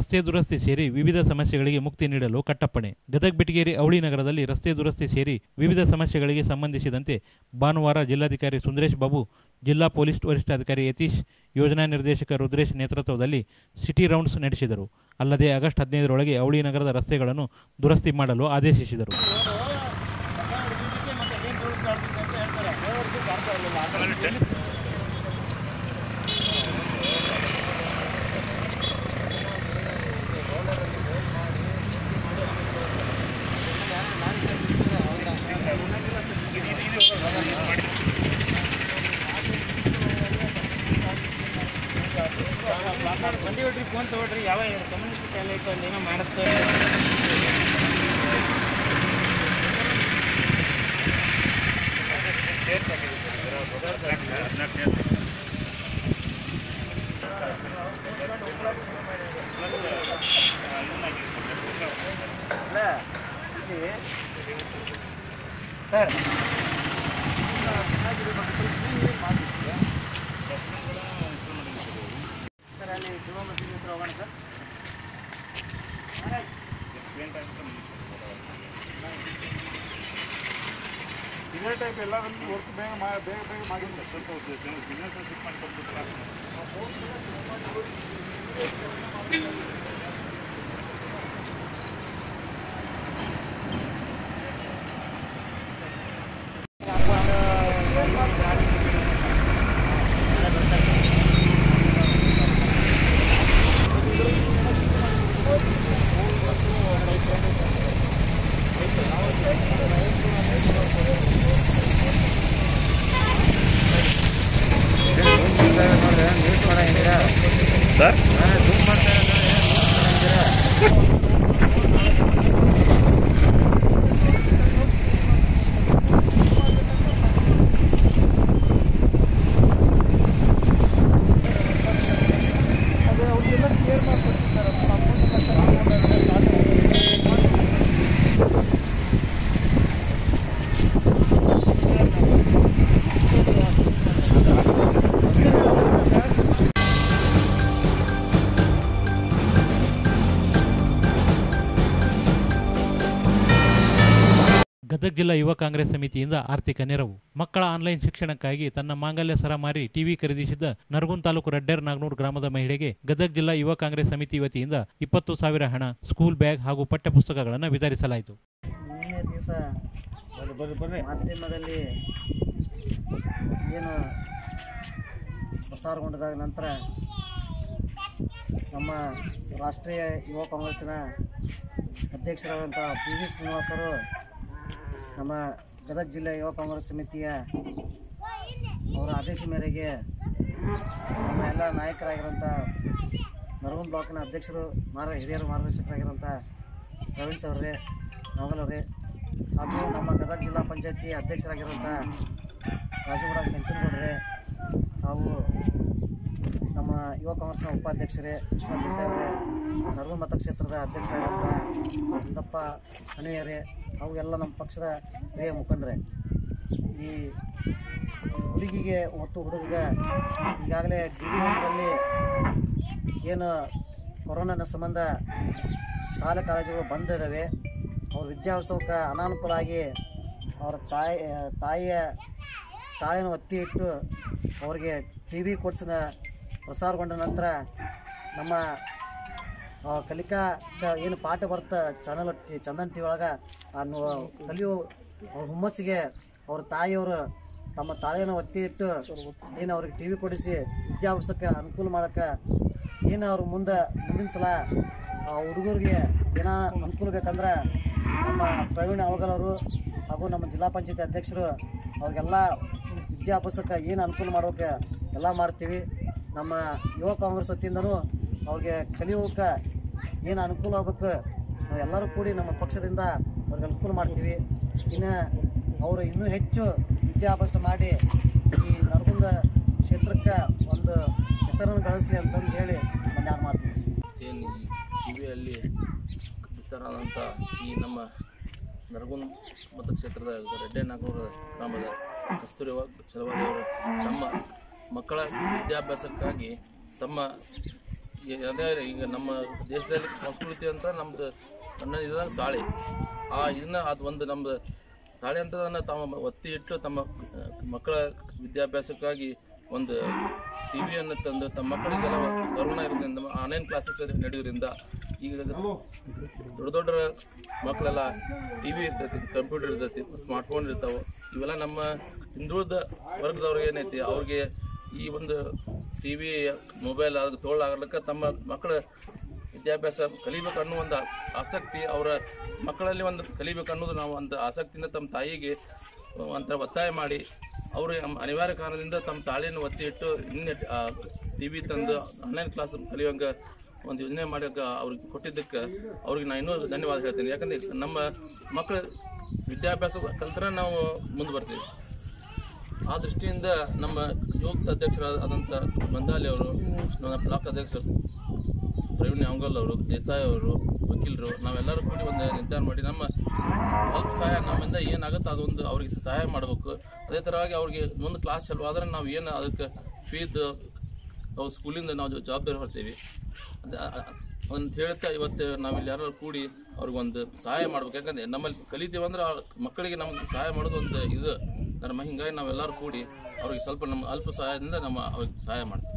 ರಸ್ತೆ ದುರಸ್ತಿ ಸೇರಿ ವಿವಿಧ ಸಮಸ್ಯೆಗಳಿಗೆ ಮುಕ್ತಿ ನೀಡಲು ಕಟ್ಟಪ್ಪಣೆ ಗದಗ ಬೆಟಗೇರಿ ಅವಳಿ ನಗರದಲ್ಲಿ ರಸ್ತೆ ದುರಸ್ತಿ ಸೇರಿ ವಿವಿಧ ಸಮಸ್ಯೆಗಳಿಗೆ ಸಂಬಂಧಿಸಿದಂತೆ ಭಾನುವಾರ ಜಿಲ್ಲಾಧಿಕಾರಿ ಸುಂದರೇಶ್ ಬಾಬು ಜಿಲ್ಲಾ ಪೊಲೀಸ್ ವರಿಷ್ಠಾಧಿಕಾರಿ ಯತೀಶ್ ಯೋಜನಾ ನಿರ್ದೇಶಕ ರುದ್ರೇಶ್ ನೇತೃತ್ವದಲ್ಲಿ ಸಿಟಿ ರೌಂಡ್ಸ್ ನಡೆಸಿದರು ಅಲ್ಲದೆ ಆಗಸ್ಟ್ ಹದಿನೈದರೊಳಗೆ ಅವಳಿ ನಗರದ ರಸ್ತೆಗಳನ್ನು ದುರಸ್ತಿ ಮಾಡಲು ಆದೇಶಿಸಿದರು ಬಂದಿ ಬಿಡ್ರಿ ಫೋನ್ ತಗೊಳ್ರಿ ಯಾವ ಕಮ್ಯುನಿಟಿ ಚಾನಲ್ ಒಂದು ಏನೋ ಮಾಡಿಸ್ತಾರೆ ಸರ್ ಅಲ್ಲಿ ಜುಮಾ ಮಸೀದಿ ಹತ್ರ ಹೋಗೋಣ ಸರ್ ಇದೇ ಟೈಪ್ ಎಲ್ಲ ವರ್ಕ್ ಬೇಗ ಮಾ ಬೇಗ ಬೇಗ ಮಾಡಿದ್ರೆ ಸ್ವಲ್ಪ ಬಿಸ್ನೆಸ್ ಶಿಫ್ಟ್ ಮಾಡಿ ಕೊಟ್ಬಿಟ್ರೆ ಸರ್ ಗದಗ ಜಿಲ್ಲಾ ಯುವ ಕಾಂಗ್ರೆಸ್ ಸಮಿತಿಯಿಂದ ಆರ್ಥಿಕ ನೆರವು ಮಕ್ಕಳ ಆನ್ಲೈನ್ ಶಿಕ್ಷಣಕ್ಕಾಗಿ ತನ್ನ ಮಾಂಗಲ್ಯ ಸರ ಮಾರಿ ಟಿವಿ ಖರೀದಿಸಿದ್ದ ನರಗುಂದ್ ತಾಲೂಕು ರಡ್ಡೇರ್ ನಾಗನೂರು ಗ್ರಾಮದ ಮಹಿಳೆಗೆ ಗದಗ ಜಿಲ್ಲಾ ಯುವ ಕಾಂಗ್ರೆಸ್ ಸಮಿತಿ ವತಿಯಿಂದ ಇಪ್ಪತ್ತು ಸಾವಿರ ಹಣ ಸ್ಕೂಲ್ ಬ್ಯಾಗ್ ಹಾಗೂ ಪಠ್ಯಪುಸ್ತಕಗಳನ್ನು ವಿತರಿಸಲಾಯಿತು ನಿನ್ನೆ ದಿವಸ ಮಾಧ್ಯಮದಲ್ಲಿ ಏನು ಪ್ರಸಾರಗೊಂಡಾದ ನಂತರ ನಮ್ಮ ರಾಷ್ಟ್ರೀಯ ಯುವ ಕಾಂಗ್ರೆಸ್ಸಿನ ಅಧ್ಯಕ್ಷರಾದಂಥ ಪಿ ವಿ ಶ್ರೀನಿವಾಸರು ನಮ್ಮ ಗದಗ ಜಿಲ್ಲೆ ಯುವ ಕಾಂಗ್ರೆಸ್ ಸಮಿತಿಯ ಅವರ ಆದೇಶ ಮೇರೆಗೆ ನಮ್ಮ ಎಲ್ಲ ನಾಯಕರಾಗಿರೋಂಥ ನರಗುಂದ ಬ್ಲಾಕಿನ ಅಧ್ಯಕ್ಷರು ಮಾರ ಹಿರಿಯರು ಮಾರ್ಗದರ್ಶಕರಾಗಿರೋಂಥ ಪ್ರವೀಣ್ ಸರ್ ನಾಗಲವ್ರೆ ಹಾಗೂ ನಮ್ಮ ಗದಗ ಜಿಲ್ಲಾ ಪಂಚಾಯತಿ ಅಧ್ಯಕ್ಷರಾಗಿರುವಂಥ ರಾಜಗೌಡ ಕೆಂಚನಗೌಡ್ರೆ ಹಾಗೂ ನಮ್ಮ ಯುವ ಕಾಂಗ್ರೆಸ್ನ ಉಪಾಧ್ಯಕ್ಷರೇ ವಿಶ್ವನಾಥ್ ದೇಸಾಯಿ ಅವರೇ ನರಗುಂದ ಮತಕ್ಷೇತ್ರದ ಅಧ್ಯಕ್ಷರಾಗಿರುವಂಥ ಇಂದಪ್ಪ ಹಣಿಯರೇ ಹಾಗೂ ಎಲ್ಲ ನಮ್ಮ ಪಕ್ಷದ ಹಿರಿಯ ಮುಖಂಡರೇ ಈ ಹುಡುಗಿಗೆ ಮತ್ತು ಹುಡುಗಿಗೆ ಈಗಾಗಲೇ ಡಿ ಡಿ ಹೋಮದಲ್ಲಿ ಏನು ಕೊರೋನಾದ ಸಂಬಂಧ ಶಾಲಾ ಕಾಲೇಜುಗಳು ಬಂದ್ ಇದ್ದಾವೆ ಅವ್ರ ವಿದ್ಯಾಭ್ಯಾಸಕ್ಕೆ ಅನಾನುಕೂಲ ಆಗಿ ಅವ್ರ ತಾಯಿ ತಾಯಿಯ ತಾಯಿನ ಒತ್ತಿ ಇಟ್ಟು ಅವ್ರಿಗೆ ಟಿ ವಿ ಕೋರ್ಸಿನ ಪ್ರಸಾರಗೊಂಡ ನಂತರ ನಮ್ಮ ಆ, ಕಲಿಕಾ ಕ- ಏನು ಪಾಠ ಬರುತ್ತೆ ಚಾನಲ್ ಟಿ ಚಂದನ್ ಟಿ ಒಳಗೆ ಆ ನು- ಕಲಿಯೋ ಅವ್ರ ಹುಮ್ಮಸ್ಸಿಗೆ ಅವ್ರ ತಾಯಿಯವರು ತಮ್ಮ ತಾಳಿಯನ್ನು ಒತ್ತಿ ಇಟ್ಟು ಏನು ಅವ್ರಿಗೆ ಟಿ ವಿ ಕೊಡಿಸಿ ವಿದ್ಯಾಭ್ಯಾಸಕ್ಕೆ ಅನುಕೂಲ ಮಾಡೋಕ್ಕೆ ಏನು ಅವ್ರ ಮುಂದೆ ಮುಂದಿನ ಸಲ ಆ ಹುಡುಗರಿಗೆ ಏನೋ ಅನುಕೂಲ ಬೇಕಂದ್ರೆ ನಮ್ಮ ಪ್ರವೀಣ್ ಅವಗಲ್ ಅವರು ಹಾಗೂ ನಮ್ಮ ಜಿಲ್ಲಾ ಪಂಚಾಯತಿ ಅಧ್ಯಕ್ಷರು ಅವ್ರಿಗೆಲ್ಲ ವಿದ್ಯಾಭ್ಯಾಸಕ್ಕೆ ಏನು ಅನುಕೂಲ ಮಾಡೋಕೆ ಎಲ್ಲ ಮಾಡ್ತೀವಿ ನಮ್ಮ ಯುವ ಕಾಂಗ್ರೆಸ್ ವತಿಯಿಂದನೂ ಅವ್ರಿಗೆ ಕಲಿಯೋಕೆ ಏನು ಅನುಕೂಲ ಆಗ್ಬೇಕು ನಾವು ಎಲ್ಲರೂ ಕೂಡಿ ನಮ್ಮ ಪಕ್ಷದಿಂದ ಅವ್ರಿಗೆ ಅನುಕೂಲ ಮಾಡ್ತೀವಿ ಇನ್ನು ಅವರು ಇನ್ನೂ ಹೆಚ್ಚು ವಿದ್ಯಾಭ್ಯಾಸ ಮಾಡಿ ಈ ನರಗುಂದ ಕ್ಷೇತ್ರಕ್ಕೆ ಒಂದು ಹೆಸರನ್ನು ಗಳಿಸ್ಲಿ ಅಂತಂದು ಹೇಳಿ ಒಂದು ಎರಡು ಮಾತು ಮುಗಿಸ್ತೀನಿ. ಏನು ಟಿ ವಿಯಲ್ಲಿ ಬಿತ್ತರಾದಂಥ ಈ ನಮ್ಮ ನರಗುಂದ್ ಮತಕ್ಷೇತ್ರದ ರೆಡ್ಡೆನಾಗೂರು ಗ್ರಾಮದ ಕಸ್ತೂರಿ ಚಲವಾದಿ ಅವರು ತಮ್ಮ ಮಕ್ಕಳ ವಿದ್ಯಾಭ್ಯಾಸಕ್ಕಾಗಿ ತಮ್ಮ ಈ- ಅದೇ ಈಗ ನಮ್ಮ ದೇಶದಲ್ಲಿ ಸಂಸ್ಕೃತಿ ಅಂತ ನಮ್ದು ನನ್ನ ಇದ್ರಾಗ ತಾಳಿ ಆ ಇದನ್ನ ಅದು ಒಂದು ನಮ್ದು ತಾಳಿ ಅಂತ ತಮ್ಮ ಒತ್ತಿ ಇಟ್ಟು ತಮ್ಮ ಅಹ್, ಮಕ್ಕಳ ವಿದ್ಯಾಭ್ಯಾಸಕ್ಕಾಗಿ ಒಂದು ಟಿ ವಿಯನ್ನು ತಂದು ತಮ್ಮ ಮಕ್ಕಳಿಗೆಲ್ಲ ಕರೋನಾ ಇರೋದ್ರಿಂದ ಆನ್ಲೈನ್ ಕ್ಲಾಸಸ್ ನಡೆಯೋದ್ರಿಂದ ಈಗ ದೊಡ್ಡ ದೊಡ್ಡ ಮಕ್ಕಳೆಲ್ಲ ಟಿ ವಿ ಇರ್ತೈತಿ ಕಂಪ್ಯೂಟರ್ ಇರ್ತೈತಿ ಸ್ಮಾರ್ಟ್ಫೋನ್ ಇರ್ತಾವೆ ಇವೆಲ್ಲ ನಮ್ಮ ಹಿಂದುಳಿದ ವರ್ಗದವ್ರಿಗೆ ಏನೈತಿ ಅವ್ರಿಗೆ ಈ ಒಂದು ಟಿ ವಿ ಮೊಬೈಲ್ ಅದು ತೋಳಾಗ್ಲಿಕ್ಕೆ ತಮ್ಮ ಮಕ್ಕಳ ವಿದ್ಯಾಭ್ಯಾಸ ಕಲಿಬೇಕು ಅನ್ನೋ ಒಂದು ಆಸಕ್ತಿ ಅವರ ಮಕ್ಕಳಲ್ಲಿ ಒಂದು ಕಲಿಬೇಕು ಅನ್ನೋದು ನಾವು ಒಂದು ಆಸಕ್ತಿಯಿಂದ ತಮ್ಮ ತಾಯಿಗೆ ಒಂಥರ ಒತ್ತಾಯ ಮಾಡಿ ಅವರು ಅನಿವಾರ್ಯ ಕಾರಣದಿಂದ ತಮ್ಮ ತಾಳಿಯನ್ನು ಒತ್ತಿ ಇಟ್ಟು ಇನ್ನೇ ಟಿ ವಿ ತಂದು ಆನ್ಲೈನ್ ಕ್ಲಾಸ್ ಕಲಿಯುವಂಗೆ ಒಂದು ಯೋಜನೆ ಮಾಡೋಕೆ ಅವ್ರಿಗೆ ಕೊಟ್ಟಿದ್ದಕ್ಕೆ ಅವ್ರಿಗೆ ನಾನು ಇನ್ನೂ ಧನ್ಯವಾದ ಹೇಳ್ತೀನಿ ಯಾಕಂದರೆ ನಮ್ಮ ಮಕ್ಕಳ ವಿದ್ಯಾಭ್ಯಾಸ ಕಲ್ತ್ರೆ ನಾವು ಮುಂದೆ ಬರ್ತೀವಿ ಆ ದೃಷ್ಟಿಯಿಂದ ನಮ್ಮ ಯುವಕ ಅಧ್ಯಕ್ಷರಾದಂಥ ಮಂದಾಲಿ ಅವರು ನಮ್ಮ ಬ್ಲಾಕ್ ಅಧ್ಯಕ್ಷರು ಪ್ರವೀಣ್ ಯಾಂಗಲ್ ಅವರು ದೇಸಾಯಿ ಅವರು ವಕೀಲರು ನಾವೆಲ್ಲರೂ ಕೂಡಿ ಒಂದು ನಿರ್ಧಾರ ಮಾಡಿ ನಮ್ಮ ಸ್ವಲ್ಪ ಸಹಾಯ ನಮ್ಮಿಂದ ಏನಾಗುತ್ತೆ ಅದೊಂದು ಅವ್ರಿಗೆ ಸಹಾಯ ಮಾಡಬೇಕು ಅದೇ ಥರವಾಗಿ ಅವ್ರಿಗೆ ಮುಂದೆ ಕ್ಲಾಸ್ ಚಲೋ ಆದ್ರೆ ನಾವು ಏನು ಅದಕ್ಕೆ ಫೀದು ನಾವು ಸ್ಕೂಲಿಂದ ನಾವು ಜ- ಜವಾಬ್ದಾರಿ ಹೊರ್ತೀವಿ ಅದ ಅಂತ ಹೇಳ್ತಾ ಇವತ್ತು ನಾವಿಲ್ಲಿ ಯಾರು ಕೂಡಿ ಅವ್ರಿಗೊಂದು ಸಹಾಯ ಮಾಡ್ಬೇಕು ಯಾಕಂದ್ರೆ ನಮ್ಮಲ್ಲಿ ಕಲಿತೀವಿ ಅಂದ್ರೆ ಆ ಮಕ್ಕಳಿಗೆ ನಮ್ಗೆ ಸಹಾಯ ಮಾಡೋದು ಒಂದು ಇದು ಧರ್ಮ ಹಿಂಗಾಗಿ ನಾವೆಲ್ಲರೂ ಕೂಡಿ ಅವ್ರಿಗೆ ಸ್ವಲ್ಪ ನಮ್ಮ ಅಲ್ಪ ಸಹಾಯದಿಂದ ನಮ್ಮ ಅವ್ರಿಗೆ ಸಹಾಯ ಮಾಡ್ತೀವಿ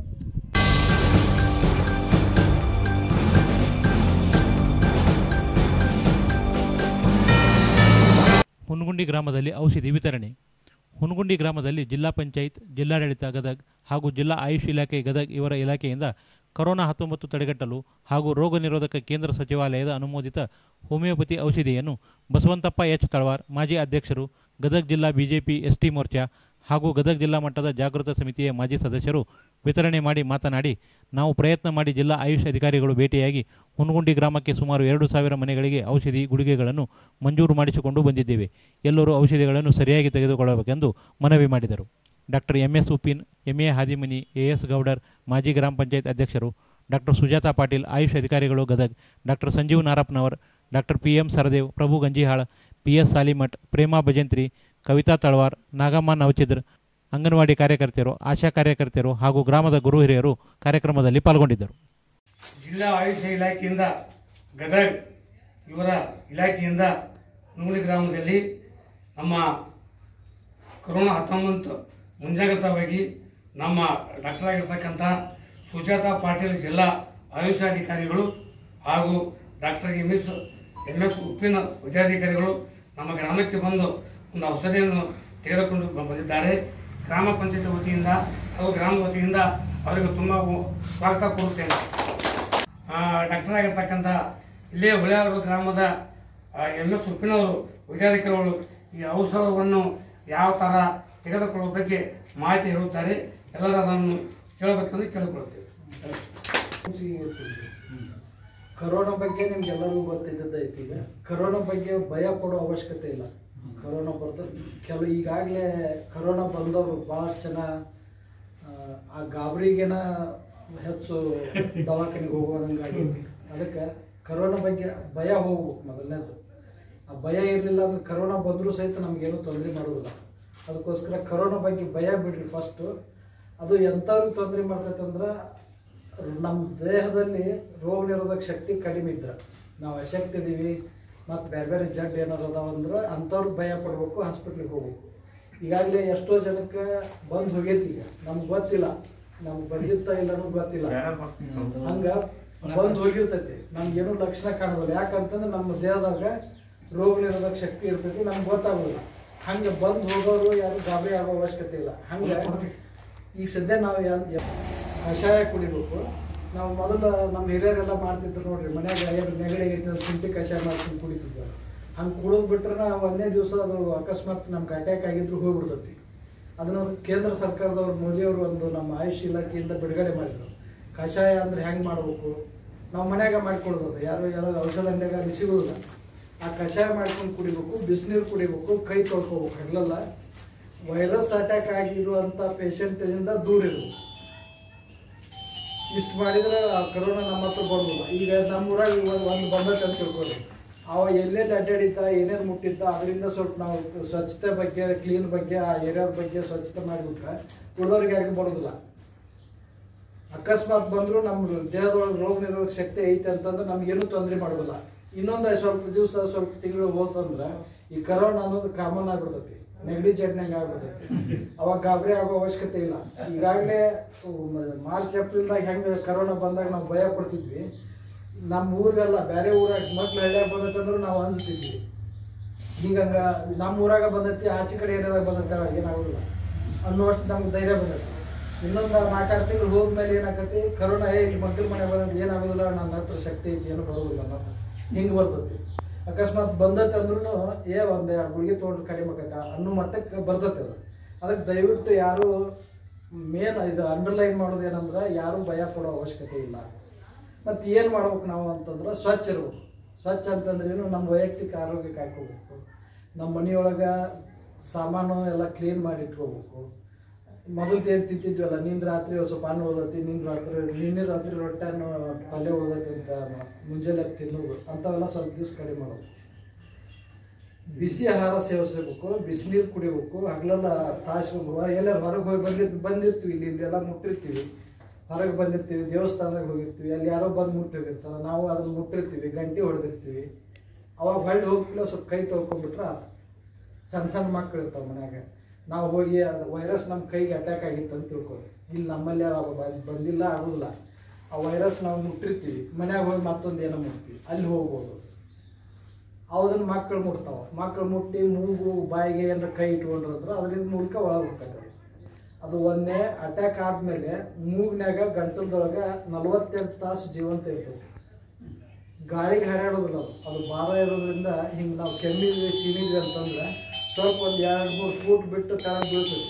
ಹುನಗುಂಡಿ ಗ್ರಾಮದಲ್ಲಿ ಔಷಧಿ ವಿತರಣೆ ಹುನಗುಂಡಿ ಗ್ರಾಮದಲ್ಲಿ ಜಿಲ್ಲಾ ಪಂಚಾಯತ್ ಜಿಲ್ಲಾಡಳಿತ ಗದಗ್ ಹಾಗೂ ಜಿಲ್ಲಾ ಆಯುಷ್ ಇಲಾಖೆ ಗದಗ್ ಇವರ ಇಲಾಖೆಯಿಂದ ಕೊರೋನಾ ಹತ್ತೊಂಬತ್ತು ತಡೆಗಟ್ಟಲು ಹಾಗೂ ರೋಗ ನಿರೋಧಕ ಕೇಂದ್ರ ಸಚಿವಾಲಯದ ಅನುಮೋದಿತ ಹೋಮಿಯೋಪತಿ ಔಷಧಿಯನ್ನು ಬಸವಂತಪ್ಪ ಎಚ್ ತಳವಾರ್ ಮಾಜಿ ಅಧ್ಯಕ್ಷರು ಗದಗ್ ಜಿಲ್ಲಾ ಬಿಜೆಪಿ ಎಸ್ಟಿ ಮೋರ್ಚಾ ಹಾಗೂ ಗದಗ್ ಜಿಲ್ಲಾ ಮಟ್ಟದ ಜಾಗೃತ ಸಮಿತಿಯ ಮಾಜಿ ಸದಸ್ಯರು ವಿತರಣೆ ಮಾಡಿ ಮಾತನಾಡಿ ನಾವು ಪ್ರಯತ್ನ ಮಾಡಿ ಜಿಲ್ಲಾ ಆಯುಷ್ ಅಧಿಕಾರಿಗಳು ಭೇಟಿಯಾಗಿ ಹುನಗುಂಡಿ ಗ್ರಾಮಕ್ಕೆ ಸುಮಾರು ಎರಡು ಸಾವಿರ ಮನೆಗಳಿಗೆ ಔಷಧಿ ಗುಳಿಗೆಗಳನ್ನು ಮಂಜೂರು ಮಾಡಿಸಿಕೊಂಡು ಬಂದಿದ್ದೇವೆ ಎಲ್ಲರೂ ಔಷಧಿಗಳನ್ನು ಸರಿಯಾಗಿ ತೆಗೆದುಕೊಳ್ಳಬೇಕೆಂದು ಮನವಿ ಮಾಡಿದರು doctor M S Uppin M A Hadimani A S Gowdar ಮಾಜಿ ಗ್ರಾಮ ಪಂಚಾಯತ್ ಅಧ್ಯಕ್ಷರು ಡಾಕ್ಟರ್ ಸುಜಾತಾ ಪಾಟೀಲ್ ಆಯುಷ್ ಅಧಿಕಾರಿಗಳು Gadag doctor Sanjeev Narappanavar doctor P M Saradev Prabhu Ganjihal P S Salimath Prema Bhajantri Kavita Talwar Nagamma Navachidra anganwadi ಕಾರ್ಯಕರ್ತೆಯರು ಆಶಾ ಕಾರ್ಯಕರ್ತೆಯರು ಹಾಗೂ ಗ್ರಾಮದ ಗುರು ಹಿರಿಯರು ಕಾರ್ಯಕ್ರಮದಲ್ಲಿ ಪಾಲ್ಗೊಂಡಿದ್ದರು ಜಿಲ್ಲಾ ಆಯುಷ ಇಲಾಖೆಯಿಂದ ಗದಗ್ ಇವರ ಇಲಾಖೆಯಿಂದ ನೂಲಿ ಗ್ರಾಮದಲ್ಲಿ ನಮ್ಮ ಕೊರೋನಾ ಹತ್ತೊಂಬತ್ತು ಮುಂಜಾಗ್ರತವಾಗಿ ನಮ್ಮ ಡಾಕ್ಟರ್ ಆಗಿರ್ತಕ್ಕಂಥ ಸುಜಾತಾ ಪಾಟೀಲ್ ಜಿಲ್ಲಾ ಆಯುಷ ಅಧಿಕಾರಿಗಳು ಹಾಗೂ doctor M S M S Uppin ವೈದ್ಯಾಧಿಕಾರಿಗಳು ನಮ್ಮ ಗ್ರಾಮಕ್ಕೆ ಬಂದು ಒಂದು ಔಷಧಿಯನ್ನು ತೆಗೆದುಕೊಂಡು ಬ- ಬಂದಿದ್ದಾರೆ ಗ್ರಾಮ ಪಂಚಾಯತ್ ವತಿಯಿಂದ ಹಾಗೂ ಗ್ರಾಮದ ವತಿಯಿಂದ ಅವರಿಗೆ ತುಂಬ ಸ್ವಾಗತ ಕೋರುತ್ತೇನೆ ಆ, ಡಾಕ್ಟರ್ ಆಗಿರ್ತಕ್ಕಂಥ ಇಲ್ಲೇ ಹುಳಿಯಾರು ಗ್ರಾಮದ ಎಂ ಎಸ್ ಉಪ್ಪಿನವರು ವೈದ್ಯಾಧಿಕಾರಿಗಳು ಈ ಔಷಧವನ್ನು ಯಾವ ಥರ ತೆಗೆದುಕೊಳ್ಳುವ ಬಗ್ಗೆ ಮಾಹಿತಿ ಹೇಳುತ್ತಾರೆ ಎಲ್ಲರೂ ಅದನ್ನು ಕೇಳಬೇಕೆಂದು ಕೇಳಿಕೊಳ್ಳುತ್ತೇವೆ ಕರೋನಾ ಬಗ್ಗೆ ನಿಮ್ಗೆಲ್ಲರಿಗೂ ಗೊತ್ತಿದ್ದದ್ದೈತಿ ಈಗ ಕರೋನಾ ಬಗ್ಗೆ ಭಯ ಪಡೋ ಅವಶ್ಯಕತೆ ಇಲ್ಲ ಕರೋನಾ ಬರ್ದ ಕೆಲವು ಈಗಾಗಲೇ ಕರೋನಾ ಬಂದವರು ಭಾಳಷ್ಟು ಜನ ಆ, ಆ ಗಾಬರಿಗೆನ ಹೆಚ್ಚು ದವಾಖಾನೆಗೆ ಹೋಗೋದಂಗಾಗೈತಿ ಅದಕ್ಕೆ ಕರೋನಾ ಬಗ್ಗೆ ಭಯ ಹೋಗ್ಬೇಕು ಮೊದಲನೇದು ಆ ಭಯ ಇರಲಿಲ್ಲ ಅಂದ್ರೆ ಕರೋನಾ ಬಂದರೂ ಸಹಿತ ನಮಗೇನು ತೊಂದರೆ ಮಾಡೋದಿಲ್ಲ ಅದಕ್ಕೋಸ್ಕರ ಕರೋನಾ ಬಗ್ಗೆ ಭಯ ಬಿಡ್ರಿ ಫಸ್ಟು ಅದು ಎಂಥವ್ರಿಗೆ ತೊಂದರೆ ಮಾಡ್ತೈತೆ ಅಂದ್ರೆ ನಮ್ಮ ದೇಹದಲ್ಲಿ ರೋಗ ನಿರೋಧಕ ಶಕ್ತಿ ಕಡಿಮೆ ಇದ್ರೆ ನಾವು ಅಶಕ್ತಿ ಇದೀವಿ ಮತ್ತು ಬೇರೆ ಬೇರೆ ಜಡ್ ಏನಾರು ಅದಾವ ಅಂದ್ರೆ ಅಂಥವ್ರು ಭಯ ಪಡ್ಬೇಕು ಹಾಸ್ಪಿಟ್ಲಿಗೆ ಹೋಗ್ಬೇಕು ಈಗಾಗಲೇ ಎಷ್ಟೋ ಜನಕ್ಕೆ ಬಂದು ಹೋಗೈತಿ ಈಗ ನಮ್ಗೆ ಗೊತ್ತಿಲ್ಲ ನಮ್ಗೆ ಬಂದಿತ್ತ ಇಲ್ಲ ಅನ್ನೋದು ಗೊತ್ತಿಲ್ಲ ಹಂಗ ಬಂದು ಹೋಗಿರ್ತೈತಿ ನಮ್ಗೇನು ಲಕ್ಷಣ ಕಾಣೋದಿಲ್ಲ ಯಾಕಂತಂದ್ರೆ ನಮ್ಮ ದೇಹದಾಗ ರೋಗ ನಿರೋಧಕ ಶಕ್ತಿ ಇರ್ತೈತಿ ನಮ್ಗೆ ಗೊತ್ತಾಗೋದಿಲ್ಲ ಹಂಗೆ ಬಂದು ಹೋಗೋರು ಯಾರು ಗಾಬರಿ ಆಗೋ ಅವಶ್ಯಕತೆ ಇಲ್ಲ ಹಂಗೆ ಈಗ ಸದ್ಯ ನಾವು ಯಾ- ಯಾ- ಕಷಾಯ ಕುಡಿಬೇಕು ನಾವು ಮೊದಲು ನಮ್ಮ ಹಿರಿಯರೆಲ್ಲ ಮಾಡ್ತಿದ್ರು ನೋಡ್ರಿ ಮನ್ಯಾಗ ಏನು ನೆಗಡಿ ಆಗೈತೆ ಅಂದ್ರೆ ಶುಂಠಿ ಕಷಾಯ ಮಾಡ್ಕೊಂಡು ಕುಡಿತಿದ್ರು ಹಂಗೆ ಕುಡಿದು ಬಿಟ್ರೆ ನಾವು ಒಂದೇ ದಿವಸ ಅದು ಅಕಸ್ಮಾತ್ ನಮ್ಗೆ ಅಟ್ಯಾಕ್ ಆಗಿದ್ರು ಹೋಗ್ಬಿಡ್ತೈತಿ ಅದನ್ನ ಕೇಂದ್ರ ಸರ್ಕಾರದವ್ರು ಮೋದಿಯವರು ಒಂದು ನಮ್ಮ ಆಯುಷ್ ಇಲಾಖೆಯಿಂದ ಬಿಡುಗಡೆ ಮಾಡಿದ್ರು ಕಷಾಯ ಅಂದ್ರೆ ಹೆಂಗೆ ಮಾಡಬೇಕು ನಾವು ಮನ್ಯಾಗ ಮಾಡ್ಕೊಳ್ಬೋದು ಯಾರು ಯಾರೋ ಔಷಧ ಅಂಗಡಿಯಾಗ ಅಲ್ಲಿ ಸಿಗೋದಿಲ್ಲ ಆ ಕಷಾಯ ಮಾಡ್ಕೊಂಡು ಕುಡಿಬೇಕು ಬಿಸಿನೀರು ಕುಡಿಬೇಕು ಕೈ ತೊಳ್ಕೊಬೇಕು ಹಗಲೆಲ್ಲ ವೈರಸ್ ಅಟ್ಯಾಕ್ ಆಗಿರುವಂಥ ಪೇಷಂಟಿಂದ ದೂರ ಇರಬೇಕು ಇಷ್ಟು ಮಾಡಿದ್ರೆ ಆ ಕರೋನಾ ನಮ್ಮ ಹತ್ರ ಬರೋದಿಲ್ಲ ಈಗ ನಮ್ಮ ಊರಾಗ ಒಂದು ಒಂದು ಬಂದೈತೆ ಅಂತ ತಿಳ್ಕೊಳ್ಳಿ ಅವ ಎಲ್ಲೆಲ್ಲಿ ಅಡ್ಡಾಡಿದ್ದ ಏನೇನು ಮುಟ್ಟಿದ್ದ ಅದರಿಂದ ಸ್ವಲ್ಪ ನಾವು ಸ್ವಚ್ಛತೆ ಬಗ್ಗೆ ಕ್ಲೀನ್ ಬಗ್ಗೆ ಆ ಏರಿಯಾದ ಬಗ್ಗೆ ಸ್ವಚ್ಛತೆ ಮಾಡಿಬಿಟ್ರೆ ಉಳಿದವ್ರಿಗೆ ಯಾರಿಗೂ ಬರೋದಿಲ್ಲ ಅಕಸ್ಮಾತ್ ಬಂದ್ರು ನಮ್ಮ ದೇಹದೊಳಗೆ ರೋಗ ನಿರೋಧಕ ಶಕ್ತಿ ಐತೆ ಅಂತಂದ್ರೆ ನಮ್ಗೇನು ತೊಂದರೆ ಮಾಡೋದಿಲ್ಲ ಇನ್ನೊಂದು ಸ್ವಲ್ಪ ದಿವಸ ಸ್ವಲ್ಪ ತಿಂಗಳು ಹೋತಂದ್ರೆ ಈ ಕರೋನಾ ಅನ್ನೋದು ಕಾಮನ್ ಆಗ್ಬಿಡ್ತೈತಿ ನೆಗಡಿ ಜಡ್ನಂಗೆ ಆಗ್ಬಿಡ್ತೈತಿ ಅವಾಗ ಗಾಬರಿ ಆಗೋ ಅವಶ್ಯಕತೆ ಇಲ್ಲ ಈಗಾಗಲೇ ಮಾರ್ಚ್ ಏಪ್ರಿಲ್ದಾಗ ಹೆಂಗೆ ಕರೋನಾ ಬಂದಾಗ ನಾವು ಭಯ ಪಡ್ತಿದ್ವಿ ನಮ್ಮ ಊರಿಗೆಲ್ಲ ಬೇರೆ ಊರಾಗ ಮಕ್ಳು ಹಳ್ಳಿಯಾಗ ಬಂದೈತಂದ್ರೆ ನಾವು ಅನ್ಸ್ತಿದ್ವಿ ಹೀಗಂಗ ನಮ್ಮ ಊರಾಗ ಬಂದೈತಿ ಆಚೆ ಕಡೆ ಏರಿಯಾದಾಗ ಬಂದೈತೆ ಏನಾಗೋದಿಲ್ಲ ಅನ್ನೋಷ್ಟು ನಮ್ಗೆ ಧೈರ್ಯ ಬಂದೈತಿ ಇನ್ನೊಂದು ನಾಲ್ಕಾರು ತಿಂಗಳು ಹೋದ್ಮೇಲೆ ಏನಾಕತಿ ಕರೋನಾ ಏ ಇಲ್ಲಿ ಮಕ್ಕಳ ಮನೆ ಬಂದೈತಿ ಏನಾಗೋದಿಲ್ಲ ನನ್ನ ಹತ್ರ ಶಕ್ತಿ ಐತಿ ಏನು ಬರೋದಿಲ್ಲ ಅನ್ನೋದು ಹಿಂಗೆ ಬರ್ತೈತಿ ಅಕಸ್ಮಾತ್ ಬಂದೈತೆ ಅಂದ್ರೂ ಏ ಒಂದು ಎರಡು ಗುಳಿಗೆ ತೊಗೊಂಡ್ರೆ ಕಡಿಮೆ ಆಕೈತೆ ಅನ್ನೋ ಮಟ್ಟಕ್ಕೆ ಬರ್ತೈತೆ ಅದು ಅದಕ್ಕೆ ದಯವಿಟ್ಟು ಯಾರು ಮೇನ್ ಇದು ಅಂಡರ್ಲೈನ್ ಮಾಡೋದು ಏನಂದ್ರೆ ಯಾರು ಭಯ ಪಡೋ ಅವಶ್ಯಕತೆ ಇಲ್ಲ ಮತ್ತು ಏನು ಮಾಡ್ಬೇಕು ನಾವು ಅಂತಂದ್ರೆ ಸ್ವಚ್ಛ ಇರ್ಬೇಕು ಸ್ವಚ್ಛ ಅಂತಂದ್ರೆ ಏನು ನಮ್ಮ ವೈಯಕ್ತಿಕ ಆರೋಗ್ಯ ಕಾಯ್ಕೋಬೇಕು ನಮ್ಮ ಮನೆಯೊಳಗೆ ಸಾಮಾನು ಎಲ್ಲ ಕ್ಲೀನ್ ಮಾಡಿ ಇಟ್ಕೋಬೇಕು ಮೊದಲು ಏನು ತಿಂತಿದ್ವಲ್ಲ ನಿನ್ನ ರಾತ್ರಿ ಒಂದ್ ಸ್ವಲ್ಪ ಅನ್ನ ಉಳ್ದೈತಿ ನಿನ್ನ ರಾತ್ರಿ ನಿನ್ನೆ ರಾತ್ರಿ ರೊಟ್ಟೆನ್ನು ಪಲ್ಯ ಉಳ್ದೈತಿ ಅಂತ ಮುಂಜಾನೆ ತಿನ್ನೋದು ಅಂಥವೆಲ್ಲ ಸ್ವಲ್ಪ ದಿವಸ ಕಡಿಮೆ ಮಾಡೋದು ಬಿಸಿ ಆಹಾರ ಸೇವಿಸಬೇಕು ಬಿಸಿನೀರು ಕುಡಿಬೇಕು ಹಗಲೆಲ್ಲ ತಾಸ್ಕೊಂಡು ಎಲ್ಲರೂ ಹೊರಗೆ ಹೋಗಿ ಬಂದಿರ್ ಬಂದಿರ್ತೀವಿ ಇಲ್ಲಿ ಇಲ್ಲೆಲ್ಲ ಮುಟ್ಟಿರ್ತೀವಿ ಹೊರಗೆ ಬಂದಿರ್ತೀವಿ ದೇವಸ್ಥಾನದಾಗ ಹೋಗಿರ್ತೀವಿ ಅಲ್ಲಿ ಯಾರೋ ಬಂದು ಮುಟ್ಟಿ ಹೋಗಿರ್ತಾರೆ ನಾವು ಅದನ್ನ ಮುಟ್ಟಿರ್ತೀವಿ ಗಂಟೆ ಹೊಡೆದಿರ್ತೀವಿ ಅವಾಗ ಹೊಳ್ಳಿ ಹೋಗ್ತಿಲ್ಲ ಸ್ವಲ್ಪ ಕೈ ತೊಳ್ಕೊಂಡ್ಬಿಟ್ರೆ ಆತು ಸಣ್ಣ ಸಣ್ಣ ಮಕ್ಳು ಇರ್ತಾವೆ ಮನ್ಯಾಗ ನಾವು ಹೋಗಿ ಅದು ವೈರಸ್ ನಮ್ಮ ಕೈಗೆ ಅಟ್ಯಾಕ್ ಆಗಿತ್ತು ಅಂತ ತಿಳ್ಕೊಳ್ಳಿ ಇಲ್ಲಿ ನಮ್ಮಲ್ಲಿ ಅವಾಗ ಬಂದ್- ಬಂದಿಲ್ಲ ಆಗೋದಿಲ್ಲ ಆ ವೈರಸ್ ನಾವು ಮುಟ್ಟಿರ್ತೀವಿ ಮನ್ಯಾಗ ಹೋಗಿ ಮತ್ತೊಂದು ಏನೋ ಮುಟ್ತೀವಿ ಅಲ್ಲಿ ಹೋಗ್ಬೋದು ಅದನ್ನ ಮಕ್ಕಳು ಮುಟ್ತಾವ ಮಕ್ಕಳು ಮುಟ್ಟಿ ಮೂಗು ಬಾಯಿಗೆ ಏನಾರ ಕೈ ಇಟ್ಕೊಂಡ್ರಂದ್ರೆ ಅದರಿಂದ ಮೂಲಕ ಒಳಗೆ ಹೋಗ್ತದೆ ಅದು ಒಂದೇ ಅಟ್ಯಾಕ್ ಆದ್ಮೇಲೆ ಮೂಗ್ನ್ಯಾಗ ಗಂಟಲದೊಳಗೆ ನಲವತ್ತೆಂಟು ತಾಸು ಜೀವಂತ ಇರ್ತೈತಿ ಗಾಳಿಗೆ ಹರಡೋದಿಲ್ಲ ಅದು ಅದು ಭಾರ ಇರೋದ್ರಿಂದ ಹಿಂಗೆ ನಾವು ಕೆಮ್ಮಿದ್ವಿ ಸೀನಿದ್ವಿ ಅಂತಂದ್ರೆ ಸ್ವಲ್ಪ ಒಂದು ಎರಡು ಮೂರು ಫೂಟ್ ಬಿಟ್ಟು ಕೆಳಗೆ ಬೀಳ್ತೈತಿ